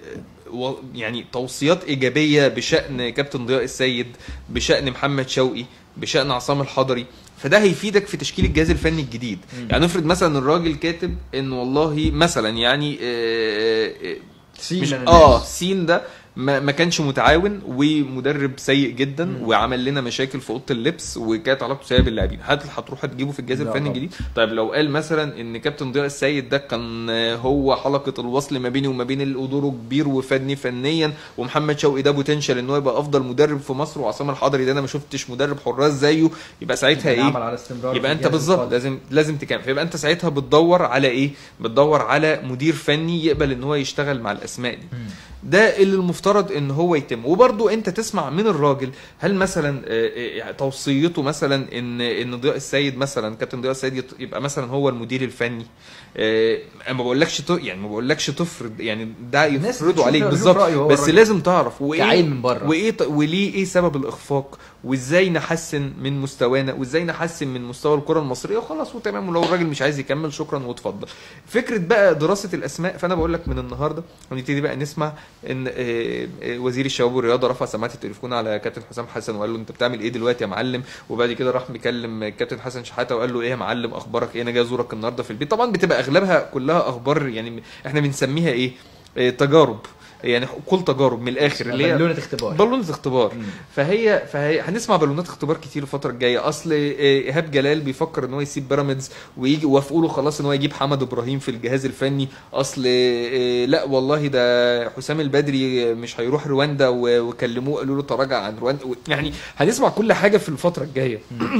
و- يعني توصيات ايجابيه بشان كابتن ضياء السيد بشان محمد شوقي بشان عصام الحضري فده هيفيدك في تشكيل الجهاز الفني الجديد مم. يعني نفرض مثلا الراجل كاتب ان والله مثلا يعني آه، آه، سين مش أنا اه ناس. سين ده ما, ما كانش متعاون ومدرب سيء جدا مم. وعمل لنا مشاكل في اوضه اللبس وكانت علاقته سيئه باللاعبين هل هتروح تجيبه في الجهاز لا الفني طبعا. الجديد طيب لو قال مثلا ان كابتن ضياء السيد ده كان هو حلقه الوصل ما بيني وما بين الادوره كبير وفادني فنيا ومحمد شوقي ده بوتنشال ان هو يبقى افضل مدرب في مصر وعصام الحضري ده انا ما شفتش مدرب حراس زيه يبقى ساعتها ايه نعمل على استمرار يبقى في انت الجهاز بالظبط القادم. لازم لازم تكمل فيبقى انت ساعتها بتدور على ايه بتدور على مدير فني يقبل ان هو يشتغل مع الاسماء دي مم. ده اللي المفترض ان هو يتم وبرضو انت تسمع من الراجل هل مثلا آه، آه، توصيته مثلا ان ان ضياء السيد مثلا كابتن ضياء السيد يط- يبقى مثلا هو المدير الفني آه، انا ما بقولكش ت- يعني ما بقولكش تفرض يعني ده الناس يفرضوا بتشوف عليك رأيه بالظبط هو بس الراجل. لازم تعرف وايه كعين من بره. وايه ط- وليه ايه سبب الاخفاق وازاي نحسن من مستوانا وازاي نحسن من مستوى الكره المصريه وخلاص وتمام ولو الراجل مش عايز يكمل شكرا واتفضل فكره بقى دراسه الاسماء فانا بقول لك من النهارده هنبتدي بقى نسمع ان آه، آه، وزير الشباب والرياضه رفع سماعه التليفون على كابتن حسام حسن وقال له انت بتعمل ايه دلوقتي يا معلم وبعد كده راح مكلم كابتن حسن شحاته وقال له ايه يا معلم اخبارك ايه انا جاي ازورك النهارده في البيت طبعا بتبقى اغلبها كلها اخبار يعني احنا بنسميها ايه آه، تجارب يعني كل تجارب من الاخر اللي هي بالونه اختبار بالونة اختبار مم. فهي فهي هنسمع بالونات اختبار كتير الفتره الجايه اصل آه، ايهاب جلال بيفكر ان هو يسيب بيراميدز ويجي وافقوا له خلاص ان هو يجيب حمد ابراهيم في الجهاز الفني اصل آه، لا والله ده حسام البدري مش هيروح رواندا و- وكلموه قالوا له تراجع عن رواندا و- يعني هنسمع كل حاجه في الفتره الجايه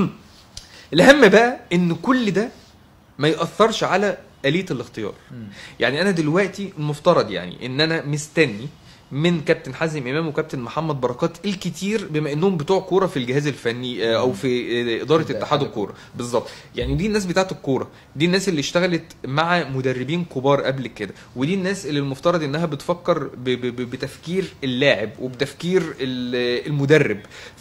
الاهم بقى ان كل ده ما ياثرش على اليه الاختيار مم. يعني انا دلوقتي المفترض يعني ان انا مستني من كابتن حازم امام وكابتن محمد بركات الكتير بما انهم بتوع كوره في الجهاز الفني آه، او في آه، اداره في اتحاد الكوره بالظبط يعني دي الناس بتاعت الكوره دي الناس اللي اشتغلت مع مدربين كبار قبل كده ودي الناس اللي المفترض انها بتفكر ب- ب- ب- بتفكير اللاعب وبتفكير ال- المدرب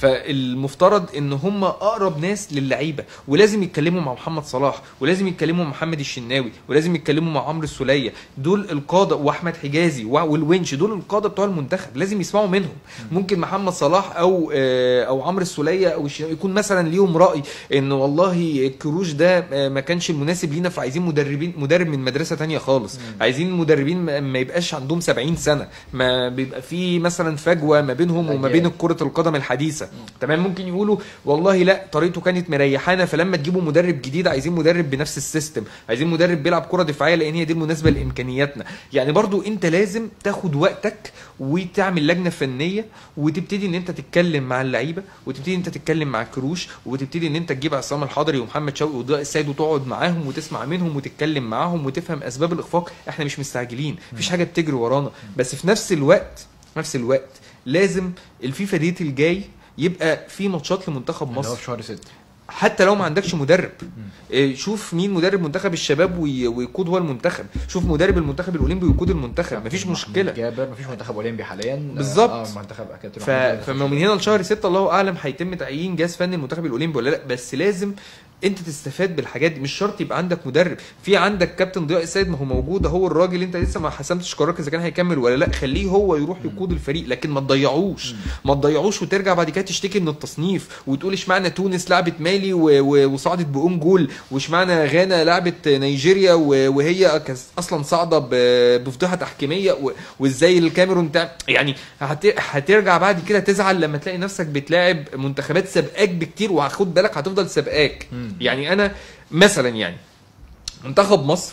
فالمفترض ان هم اقرب ناس للعيبه ولازم يتكلموا مع محمد صلاح ولازم يتكلموا مع محمد الشناوي ولازم يتكلموا مع عمرو السوليه دول القاده واحمد حجازي وع- والونش دول القاده بتوع المنتخب لازم يسمعوا منهم ممكن محمد صلاح او آه، او عمرو السوليه او الشناوي يكون مثلا ليهم راي ان والله الكروش ده آه، ما كانش المناسب لينا فعايزين مدربين مدرب من مدرسه تانية خالص عايزين مدربين ما- ما يبقاش عندهم 70 سنه ما بيبقى في مثلا فجوه ما بينهم وما أجيال. بين كره القدم الحديثه تمام ممكن يقولوا والله لا طريقته كانت مريحانا فلما تجيبوا مدرب جديد عايزين مدرب بنفس السيستم عايزين مدرب بيلعب كره دفاعيه لان هي دي المناسبه لامكانياتنا يعني برضو انت لازم تاخد وقتك وتعمل لجنه فنيه وتبتدي ان انت تتكلم مع اللعيبه وتبتدي ان انت تتكلم مع كروش وتبتدي ان انت تجيب عصام الحضري ومحمد شوقي وضياء السيد وتقعد معاهم وتسمع منهم وتتكلم معاهم وتفهم اسباب الاخفاق احنا مش مستعجلين مفيش حاجه بتجري ورانا بس في نفس الوقت في نفس الوقت لازم الفيفا ديت الجاي يبقى في ماتشات لمنتخب اللي هو مصر في شهر 6 حتى لو ما عندكش مدرب إيه، شوف مين مدرب منتخب الشباب وي- ويقود هو المنتخب شوف مدرب المنتخب الاولمبي ويقود المنتخب مفيش مشكله جابر مفيش منتخب اولمبي حاليا بالظبط. اه منتخب كابتن ف... محمود فمن هنا لشهر 6 الله اعلم هيتم تعيين جهاز فني المنتخب الاولمبي ولا لا بس لازم انت تستفاد بالحاجات دي مش شرط يبقى عندك مدرب في عندك كابتن ضياء السيد ما هو موجود هو الراجل انت لسه ما حسمتش قرارك اذا كان هيكمل ولا لا خليه هو يروح يقود الفريق لكن ما تضيعوش ما تضيعوش وترجع بعد كده تشتكي من التصنيف وتقول اشمعنى تونس لعبت مالي و... و... وصعدت بأم جول واشمعنى غانا لعبت نيجيريا و... وهي كانت اصلا صاعده ب... بفضيحه تحكيميه و... وازاي الكاميرون تع... يعني هت... هترجع بعد كده تزعل لما تلاقي نفسك بتلاعب منتخبات سابقاك بكتير وهاخد بالك هتفضل سابقاك مم. يعني انا مثلا يعني منتخب مصر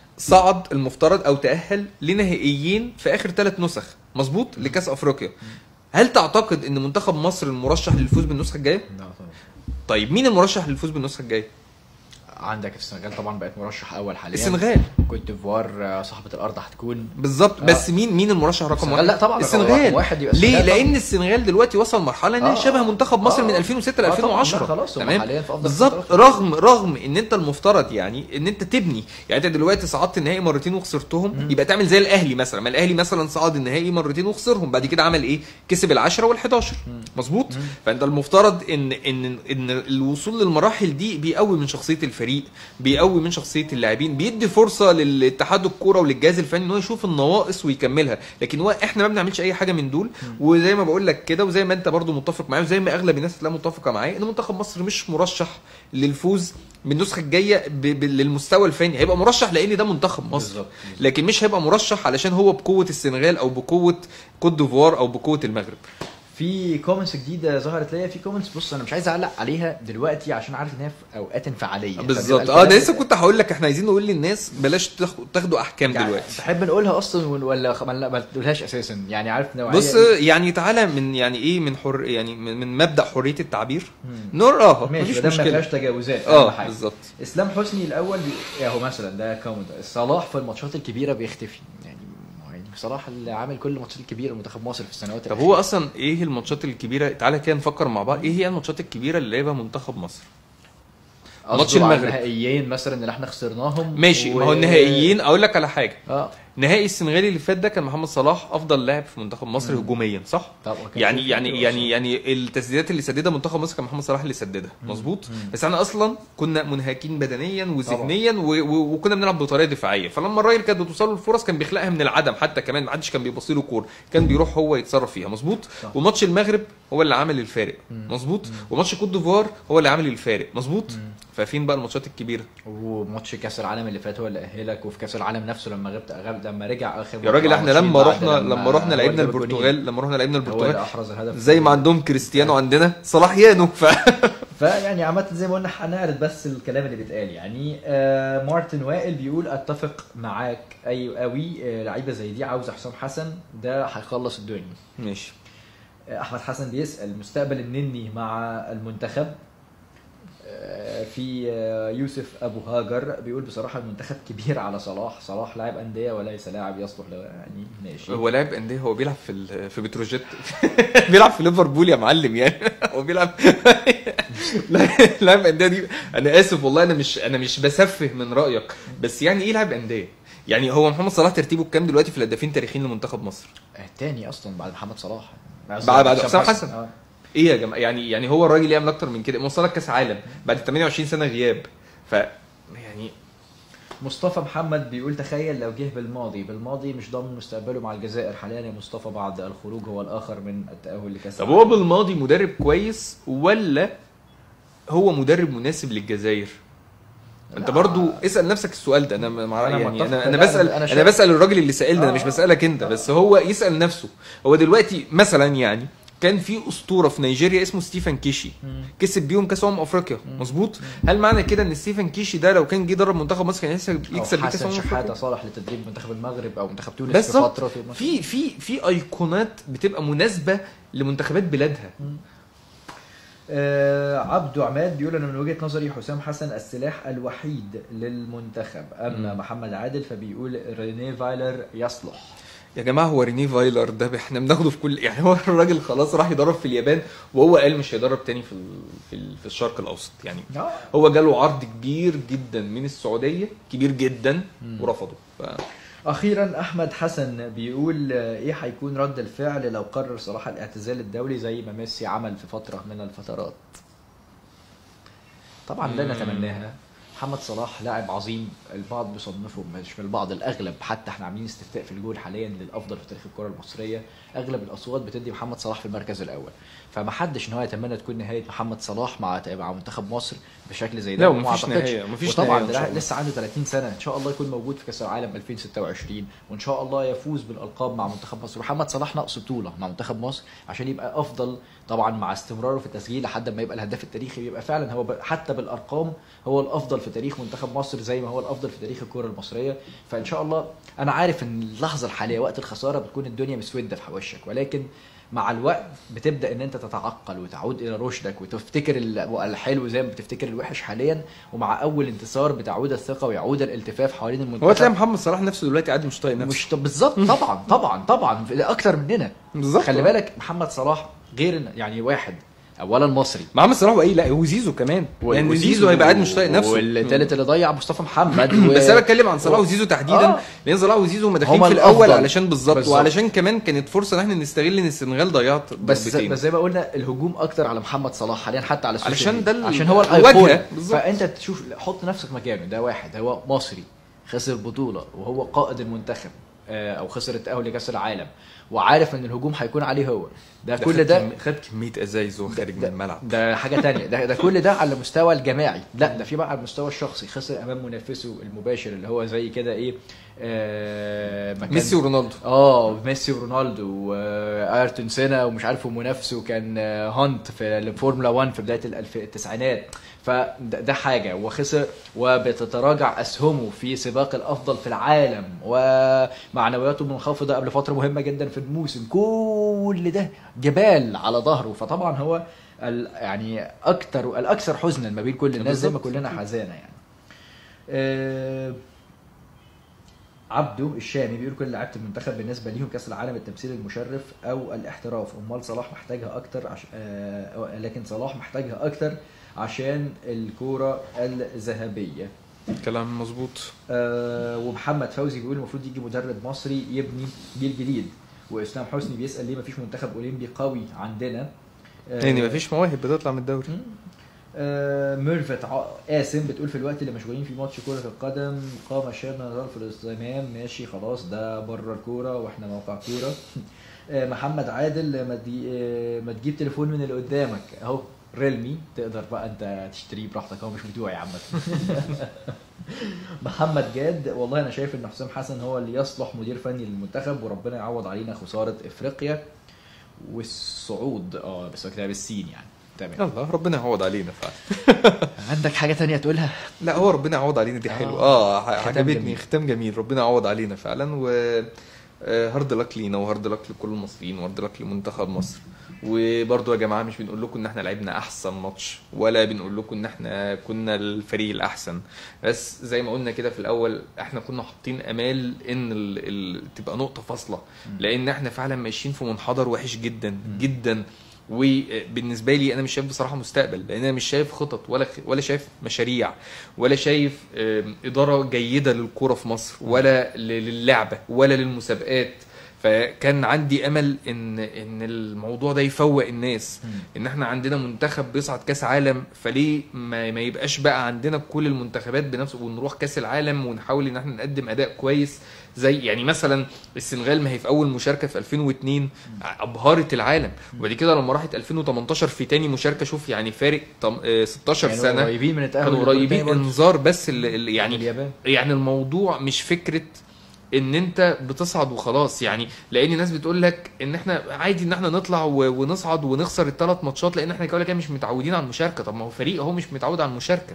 صعد المفترض او تاهل لنهائيين في اخر ثلاث نسخ مظبوط لكاس افريقيا هل تعتقد ان منتخب مصر المرشح للفوز بالنسخه الجايه لا طبعا طيب مين المرشح للفوز بالنسخه الجايه عندك السنغال طبعا بقت مرشح اول حاليا السنغال كوت ديفوار آه، صاحبه الارض هتكون بالظبط آه. بس مين مين المرشح رقم السنغال واحد لا طبعا رقم السنغال واحد يبقى ليه السنغال طبعا. لان السنغال دلوقتي وصل مرحله ان هي آه. شبه منتخب مصر آه. من 2006 ل آه طبعاً. 2010 لا خلاص هم تمام حاليا في أفضل بالظبط فتراتهم. رغم رغم ان انت المفترض يعني ان انت تبني يعني انت دلوقتي صعدت النهائي مرتين وخسرتهم يبقى تعمل زي الاهلي مثلا ما الاهلي مثلا صعد النهائي مرتين وخسرهم بعد كده عمل ايه كسب ال10 وال11 مظبوط فانت المفترض ان ان ان الوصول للمراحل دي بيقوي من شخصيه الفريق الفريق بيقوي من شخصيه اللاعبين بيدي فرصه للاتحاد الكوره وللجهاز الفني ان هو يشوف النواقص ويكملها لكن هو احنا ما بنعملش اي حاجه من دول وزي ما بقول لك كده وزي ما انت برضو متفق معايا وزي ما اغلب الناس هتلاقيها متفقه معايا ان منتخب مصر مش مرشح للفوز من النسخه الجايه ب... ب... للمستوى الفني هيبقى مرشح لان ده منتخب مصر بالظبط. لكن مش هيبقى مرشح علشان هو بقوه السنغال او بقوه كوت ديفوار او بقوه المغرب في كومنتس جديده ظهرت ليا في كومنتس بص انا مش عايز اعلق عليها دلوقتي عشان عارف ان هي في اوقات انفعاليه بالظبط فبيبقى اه ده الكلام لسه كنت هقول لك احنا عايزين نقول للناس بلاش تاخ- تاخدوا احكام يعني دلوقتي تحب نقولها اصلا ولا خ- ما لا- ما تقولهاش اساسا يعني عارف نوعيه بص يعني تعالى من يعني ايه من حر يعني من, من مبدا حريه التعبير نقراها ماشي مفيش ما دام ما مشكله فيهاش تجاوزات اه أهم حاجة. بالظبط اسلام حسني الاول بي... اهو مثلا ده كومنت صلاح في الماتشات الكبيره بيختفي يعني ما هو يعني صلاح اللي عامل كل الماتشات الكبيره منتخب مصر في السنوات طب هو اصلا ايه الماتشات الكبيره تعالى كده نفكر مع بعض ايه هي الماتشات الكبيره اللي لعبها منتخب مصر ماتش قصده على المغرب. النهائيين مثلا اللي احنا خسرناهم ماشي و- ما هو النهائيين اقول لك على حاجه اه نهائي السنغالي اللي فات ده كان محمد صلاح افضل لاعب في منتخب مصر هجوميا صح طب وكان يعني في يعني فكرة يعني يعني التسديدات اللي سددها منتخب مصر كان محمد صلاح اللي سددها مظبوط بس احنا اصلا كنا منهكين بدنيا وذهنيا و- و- وكنا بنلعب بطريقه دفاعيه فلما الراجل كانت بتوصله الفرص كان بيخلقها من العدم حتى كمان ما حدش كان بيبص له كوره كان بيروح هو يتصرف فيها مظبوط صح. وماتش المغرب هو اللي عمل الفارق مظبوط وماتش كوت ديفوار هو اللي عامل الفارق مظبوط ففين بقى الماتشات الكبيره وماتش كاس العالم اللي فات هو اللي اهلك وفي كاس العالم نفسه لما غبت غاب لما رجع اخر يا راجل ماتش احنا مع لما الماتشين رحنا بعد لما رحنا هو لعبنا اللي جاب البرتغال لما رحنا لعبنا الجونين. هو اللي البرتغال احرز الهدف زي ما عندهم كريستيانو عندنا صلاحيانو ف فيعني عامة زي ما قلنا هنعرض بس الكلام اللي بيتقال يعني آه مارتن وائل بيقول اتفق معاك اي قوي آه لعيبه زي دي عاوزه حسام حسن ده هيخلص الدنيا ماشي آه احمد حسن بيسال مستقبل النني مع المنتخب آه في آه يوسف ابو هاجر بيقول بصراحه المنتخب كبير على صلاح صلاح لاعب انديه وليس لاعب يصلح له يعني ماشي هو لاعب انديه هو بيلعب في ال- في بتروجيت بيلعب في ليفربول يا معلم يعني هو بيلعب لا- لاعب انديه دي انا اسف والله انا مش انا مش بسفه من رايك بس يعني ايه لاعب انديه يعني هو محمد صلاح ترتيبه كام دلوقتي في الهدافين التاريخيين لمنتخب مصر الثاني اصلا بعد محمد صلاح بعد- بعد حسام حسن. آه. ايه يا جماعه يعني يعني هو الراجل يعمل اكتر من كده موصلك كاس عالم بعد 28 سنه غياب ف يعني مصطفى محمد بيقول تخيل لو جه بالماضي بالماضي مش ضامن مستقبله مع الجزائر حاليا يا مصطفى بعد الخروج هو الاخر من التاهل لكاس طب هو بالماضي مدرب كويس ولا هو مدرب مناسب للجزائر انت لا. برضو اسال نفسك السؤال ده انا مع أنا يعني متفق. انا انا لا، بسال أنا انا, شايف- بسال الراجل اللي سالني انا مش آه. بسالك انت بس هو يسال نفسه هو دلوقتي مثلا يعني كان في اسطوره في نيجيريا اسمه ستيفن كيشي كسب بيهم كاس امم افريقيا مظبوط هل معنى كده ان ستيفن كيشي ده لو كان جه درب منتخب مصر كان يكسب أو يكسب بيه كاس حسن امم شحاته افريقيا صالح لتدريب منتخب المغرب او منتخب تونس في بالظبط فتره في في في في ايقونات بتبقى مناسبه لمنتخبات بلادها آه عبدو عماد بيقول انا من وجهه نظري حسام حسن السلاح الوحيد للمنتخب اما مم. محمد عادل فبيقول رينيه فايلر يصلح يا جماعه هو ريني فايلر ده احنا بناخده في كل يعني هو الراجل خلاص راح يدرب في اليابان وهو قال مش هيدرب تاني في ال... في, ال... في الشرق الاوسط يعني آه. هو جاله عرض كبير جدا من السعوديه كبير جدا ورفضه ف... اخيرا احمد حسن بيقول آه، ايه هيكون رد الفعل لو قرر صلاح الاعتزال الدولي زي ما ميسي عمل في فتره من الفترات طبعا لا مم. نتمناها محمد صلاح لاعب عظيم البعض بيصنفه مش من البعض الاغلب حتى احنا عاملين استفتاء في الجول حاليا للافضل في تاريخ الكره المصريه اغلب الاصوات بتدي محمد صلاح في المركز الاول فما حدش ان هو يتمنى تكون نهايه محمد صلاح مع مع منتخب مصر بشكل زي ده لا وما ومفيش أعتقدش. نهاية، مفيش وطبعا نهاية إن ده شاء الله. لسه عنده 30 سنه ان شاء الله يكون موجود في كاس العالم 2026 وان شاء الله يفوز بالالقاب مع منتخب مصر محمد صلاح ناقصه بطوله مع منتخب مصر عشان يبقى افضل طبعا مع استمراره في التسجيل لحد ما يبقى الهداف التاريخي يبقى فعلا هو ب- حتى بالارقام هو الافضل في تاريخ منتخب مصر زي ما هو الافضل في تاريخ الكره المصريه فان شاء الله انا عارف ان اللحظه الحاليه وقت الخساره بتكون الدنيا مسوده في وشك ولكن مع الوقت بتبدا ان انت تتعقل وتعود الى رشدك وتفتكر ال- الحلو زي ما بتفتكر الوحش حاليا ومع اول انتصار بتعود الثقه ويعود الالتفاف حوالين المنتخب هو تلاقي محمد صلاح نفسه دلوقتي قاعد مش طايق نفسه مش طب بالظبط طبعا طبعا طبعا اكتر مننا بالظبط خلي بالك محمد صلاح غير إن- يعني واحد اولا مصري محمد صلاح وايه لا وزيزو كمان يعني زيزو هيبقى قاعد مش طايق نفسه والتالت اللي ضيع مصطفى محمد و... بس انا بتكلم عن صلاح وزيزو تحديدا آه. لان صلاح وزيزو هم داخلين هما في الاول الأفضل. علشان بالظبط بالظبط. وعلشان كمان كانت فرصه ان احنا نستغل ان السنغال ضيعت بس ضربتين. بس زي ما قلنا الهجوم اكتر على محمد صلاح حاليا حتى على السوشيال علشان ميديا. ده ال- عشان هو الواجهة. الايقونه بالظبط. فانت تشوف حط نفسك مكانه ده واحد هو مصري خسر بطوله وهو قائد المنتخب آه، او خسر التاهل لكاس العالم وعارف ان الهجوم هيكون عليه هو ده ده كل خد ده كم- خد كميه ازايز وهو خارج من ده- الملعب ده حاجه تانية ده, ده كل ده على المستوى الجماعي لا ده في بقى على المستوى الشخصي خسر امام منافسه المباشر اللي هو زي كده ايه آه مكان ميسي ورونالدو اه ميسي ورونالدو وايرتون سينا ومش عارف ومنافسه كان آه، هانت في الفورمولا 1 في بدايه الألف التسعينات فده ده حاجه وخسر وبتتراجع اسهمه في سباق الافضل في العالم ومعنوياته منخفضه قبل فتره مهمه جدا في الموسم كل ده جبال على ظهره فطبعا هو ال- يعني اكتر الاكثر حزنا ما بين كل الناس زي ما بالظبط. كلنا حزانه يعني آه، عبده الشامي بيقول كل لعيبه المنتخب بالنسبه ليهم كاس العالم التمثيل المشرف او الاحتراف امال صلاح محتاجها اكتر عش... آه لكن صلاح محتاجها اكتر عشان الكوره الذهبيه كلام مظبوط آه ومحمد فوزي بيقول المفروض يجي مدرب مصري يبني جيل جديد واسلام حسني بيسال ليه مفيش منتخب اولمبي قوي عندنا آه، يعني مفيش مواهب بتطلع من الدوري آه، ميرفت ع- قاسم بتقول في الوقت اللي مشغولين فيه ماتش كرة القدم قام شاب نظر في الاستمام ماشي خلاص ده بره الكورة واحنا موقع كورة آه، محمد عادل ما تجي- آه، ما تجيب تليفون من اللي قدامك اهو ريلمي تقدر بقى انت تشتريه براحتك هو مش بتوعي عامة محمد جاد والله انا شايف ان حسام حسن هو اللي يصلح مدير فني للمنتخب وربنا يعوض علينا خسارة افريقيا والصعود اه بس هو كتاب بالسين يعني تمام الله ربنا يعوض علينا فعلا عندك حاجة تانية تقولها؟ لا هو ربنا يعوض علينا دي آه. حلوه اه ح- ختام عجبتني جميل. ختام جميل ربنا يعوض علينا فعلا و هارد لك لينا وهارد لك لكل المصريين وهارد لك لمنتخب مصر وبرضه يا جماعه مش بنقول لكم ان احنا لعبنا احسن ماتش ولا بنقول لكم ان احنا كنا الفريق الاحسن بس زي ما قلنا كده في الاول احنا كنا حاطين امال ان ال... ال... تبقى نقطه فاصله لان احنا فعلا ماشيين في منحدر وحش جدا جدا وبالنسبه لي انا مش شايف بصراحه مستقبل لان انا مش شايف خطط ولا ولا شايف مشاريع ولا شايف آم، اداره جيده للكوره في مصر ولا ل- للعبه ولا للمسابقات فكان عندي امل ان ان الموضوع ده يفوق الناس ان احنا عندنا منتخب بيصعد كاس عالم فليه ما, ما يبقاش بقى عندنا كل المنتخبات بنفس ونروح كاس العالم ونحاول ان احنا نقدم اداء كويس زي يعني مثلا السنغال ما هي في اول مشاركه في 2002 ابهرت العالم وبعد كده لما راحت 2018 في تاني مشاركه شوف يعني فارق طم- آه، 16 كانوا سنه قريبين من التأهل كانوا للدور قريبين التاني برضه. انذار بس اللي اللي يعني اليابان يعني الموضوع مش فكره ان انت بتصعد وخلاص يعني لان الناس بتقول لك ان احنا عادي ان احنا نطلع و- ونصعد ونخسر الثلاث ماتشات لان احنا كده كده مش متعودين على المشاركه طب ما هو فريق اهو مش متعود على المشاركه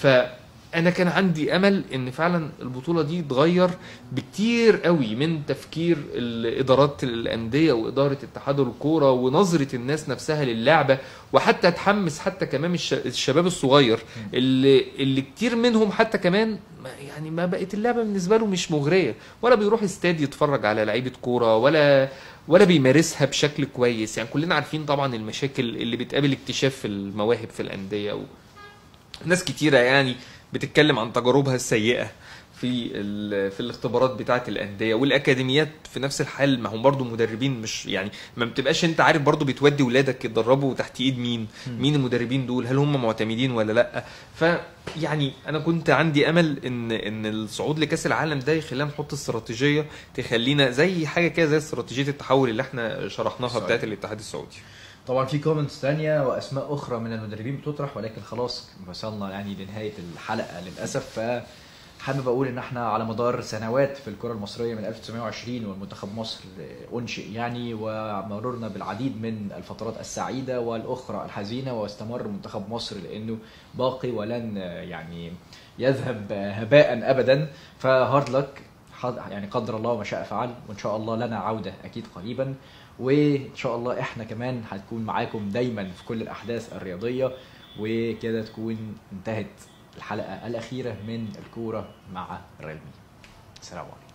فانا كان عندي امل ان فعلا البطوله دي تغير بكتير قوي من تفكير الادارات الانديه واداره اتحاد الكوره ونظره الناس نفسها للعبه وحتى تحمس حتى كمان الش- الشباب الصغير اللي اللي كتير منهم حتى كمان ما- يعني ما بقت اللعبه بالنسبه له مش مغريه ولا بيروح استاد يتفرج على لعيبه كوره ولا ولا بيمارسها بشكل كويس يعني كلنا عارفين طبعا المشاكل اللي بتقابل اكتشاف المواهب في الانديه و... ناس كتيره يعني بتتكلم عن تجاربها السيئه في ال- في الاختبارات بتاعه الانديه والاكاديميات في نفس الحال ما هم برضو مدربين مش يعني ما بتبقاش انت عارف برضو بتودي ولادك يتدربوا تحت ايد مين مين المدربين دول هل هم معتمدين ولا لا فيعني انا كنت عندي امل ان ان الصعود لكاس العالم ده يخلينا نحط استراتيجيه تخلينا زي حاجه كده زي استراتيجيه التحول اللي احنا شرحناها صحيح. بتاعه الاتحاد السعودي طبعا في كومنتس تانية واسماء اخرى من المدربين بتطرح ولكن خلاص وصلنا يعني لنهايه الحلقه للاسف ف حابب اقول ان احنا على مدار سنوات في الكره المصريه من 1920 والمنتخب مصر انشئ يعني ومررنا بالعديد من الفترات السعيده والاخرى الحزينه واستمر منتخب مصر لانه باقي ولن يعني يذهب هباء ابدا فهارد لك يعني قدر الله ما شاء فعل وان شاء الله لنا عوده اكيد قريبا وان شاء الله احنا كمان هنكون معاكم دايما في كل الاحداث الرياضيه وكده تكون انتهت الحلقه الاخيره من الكوره مع ريلمي سلام عليكم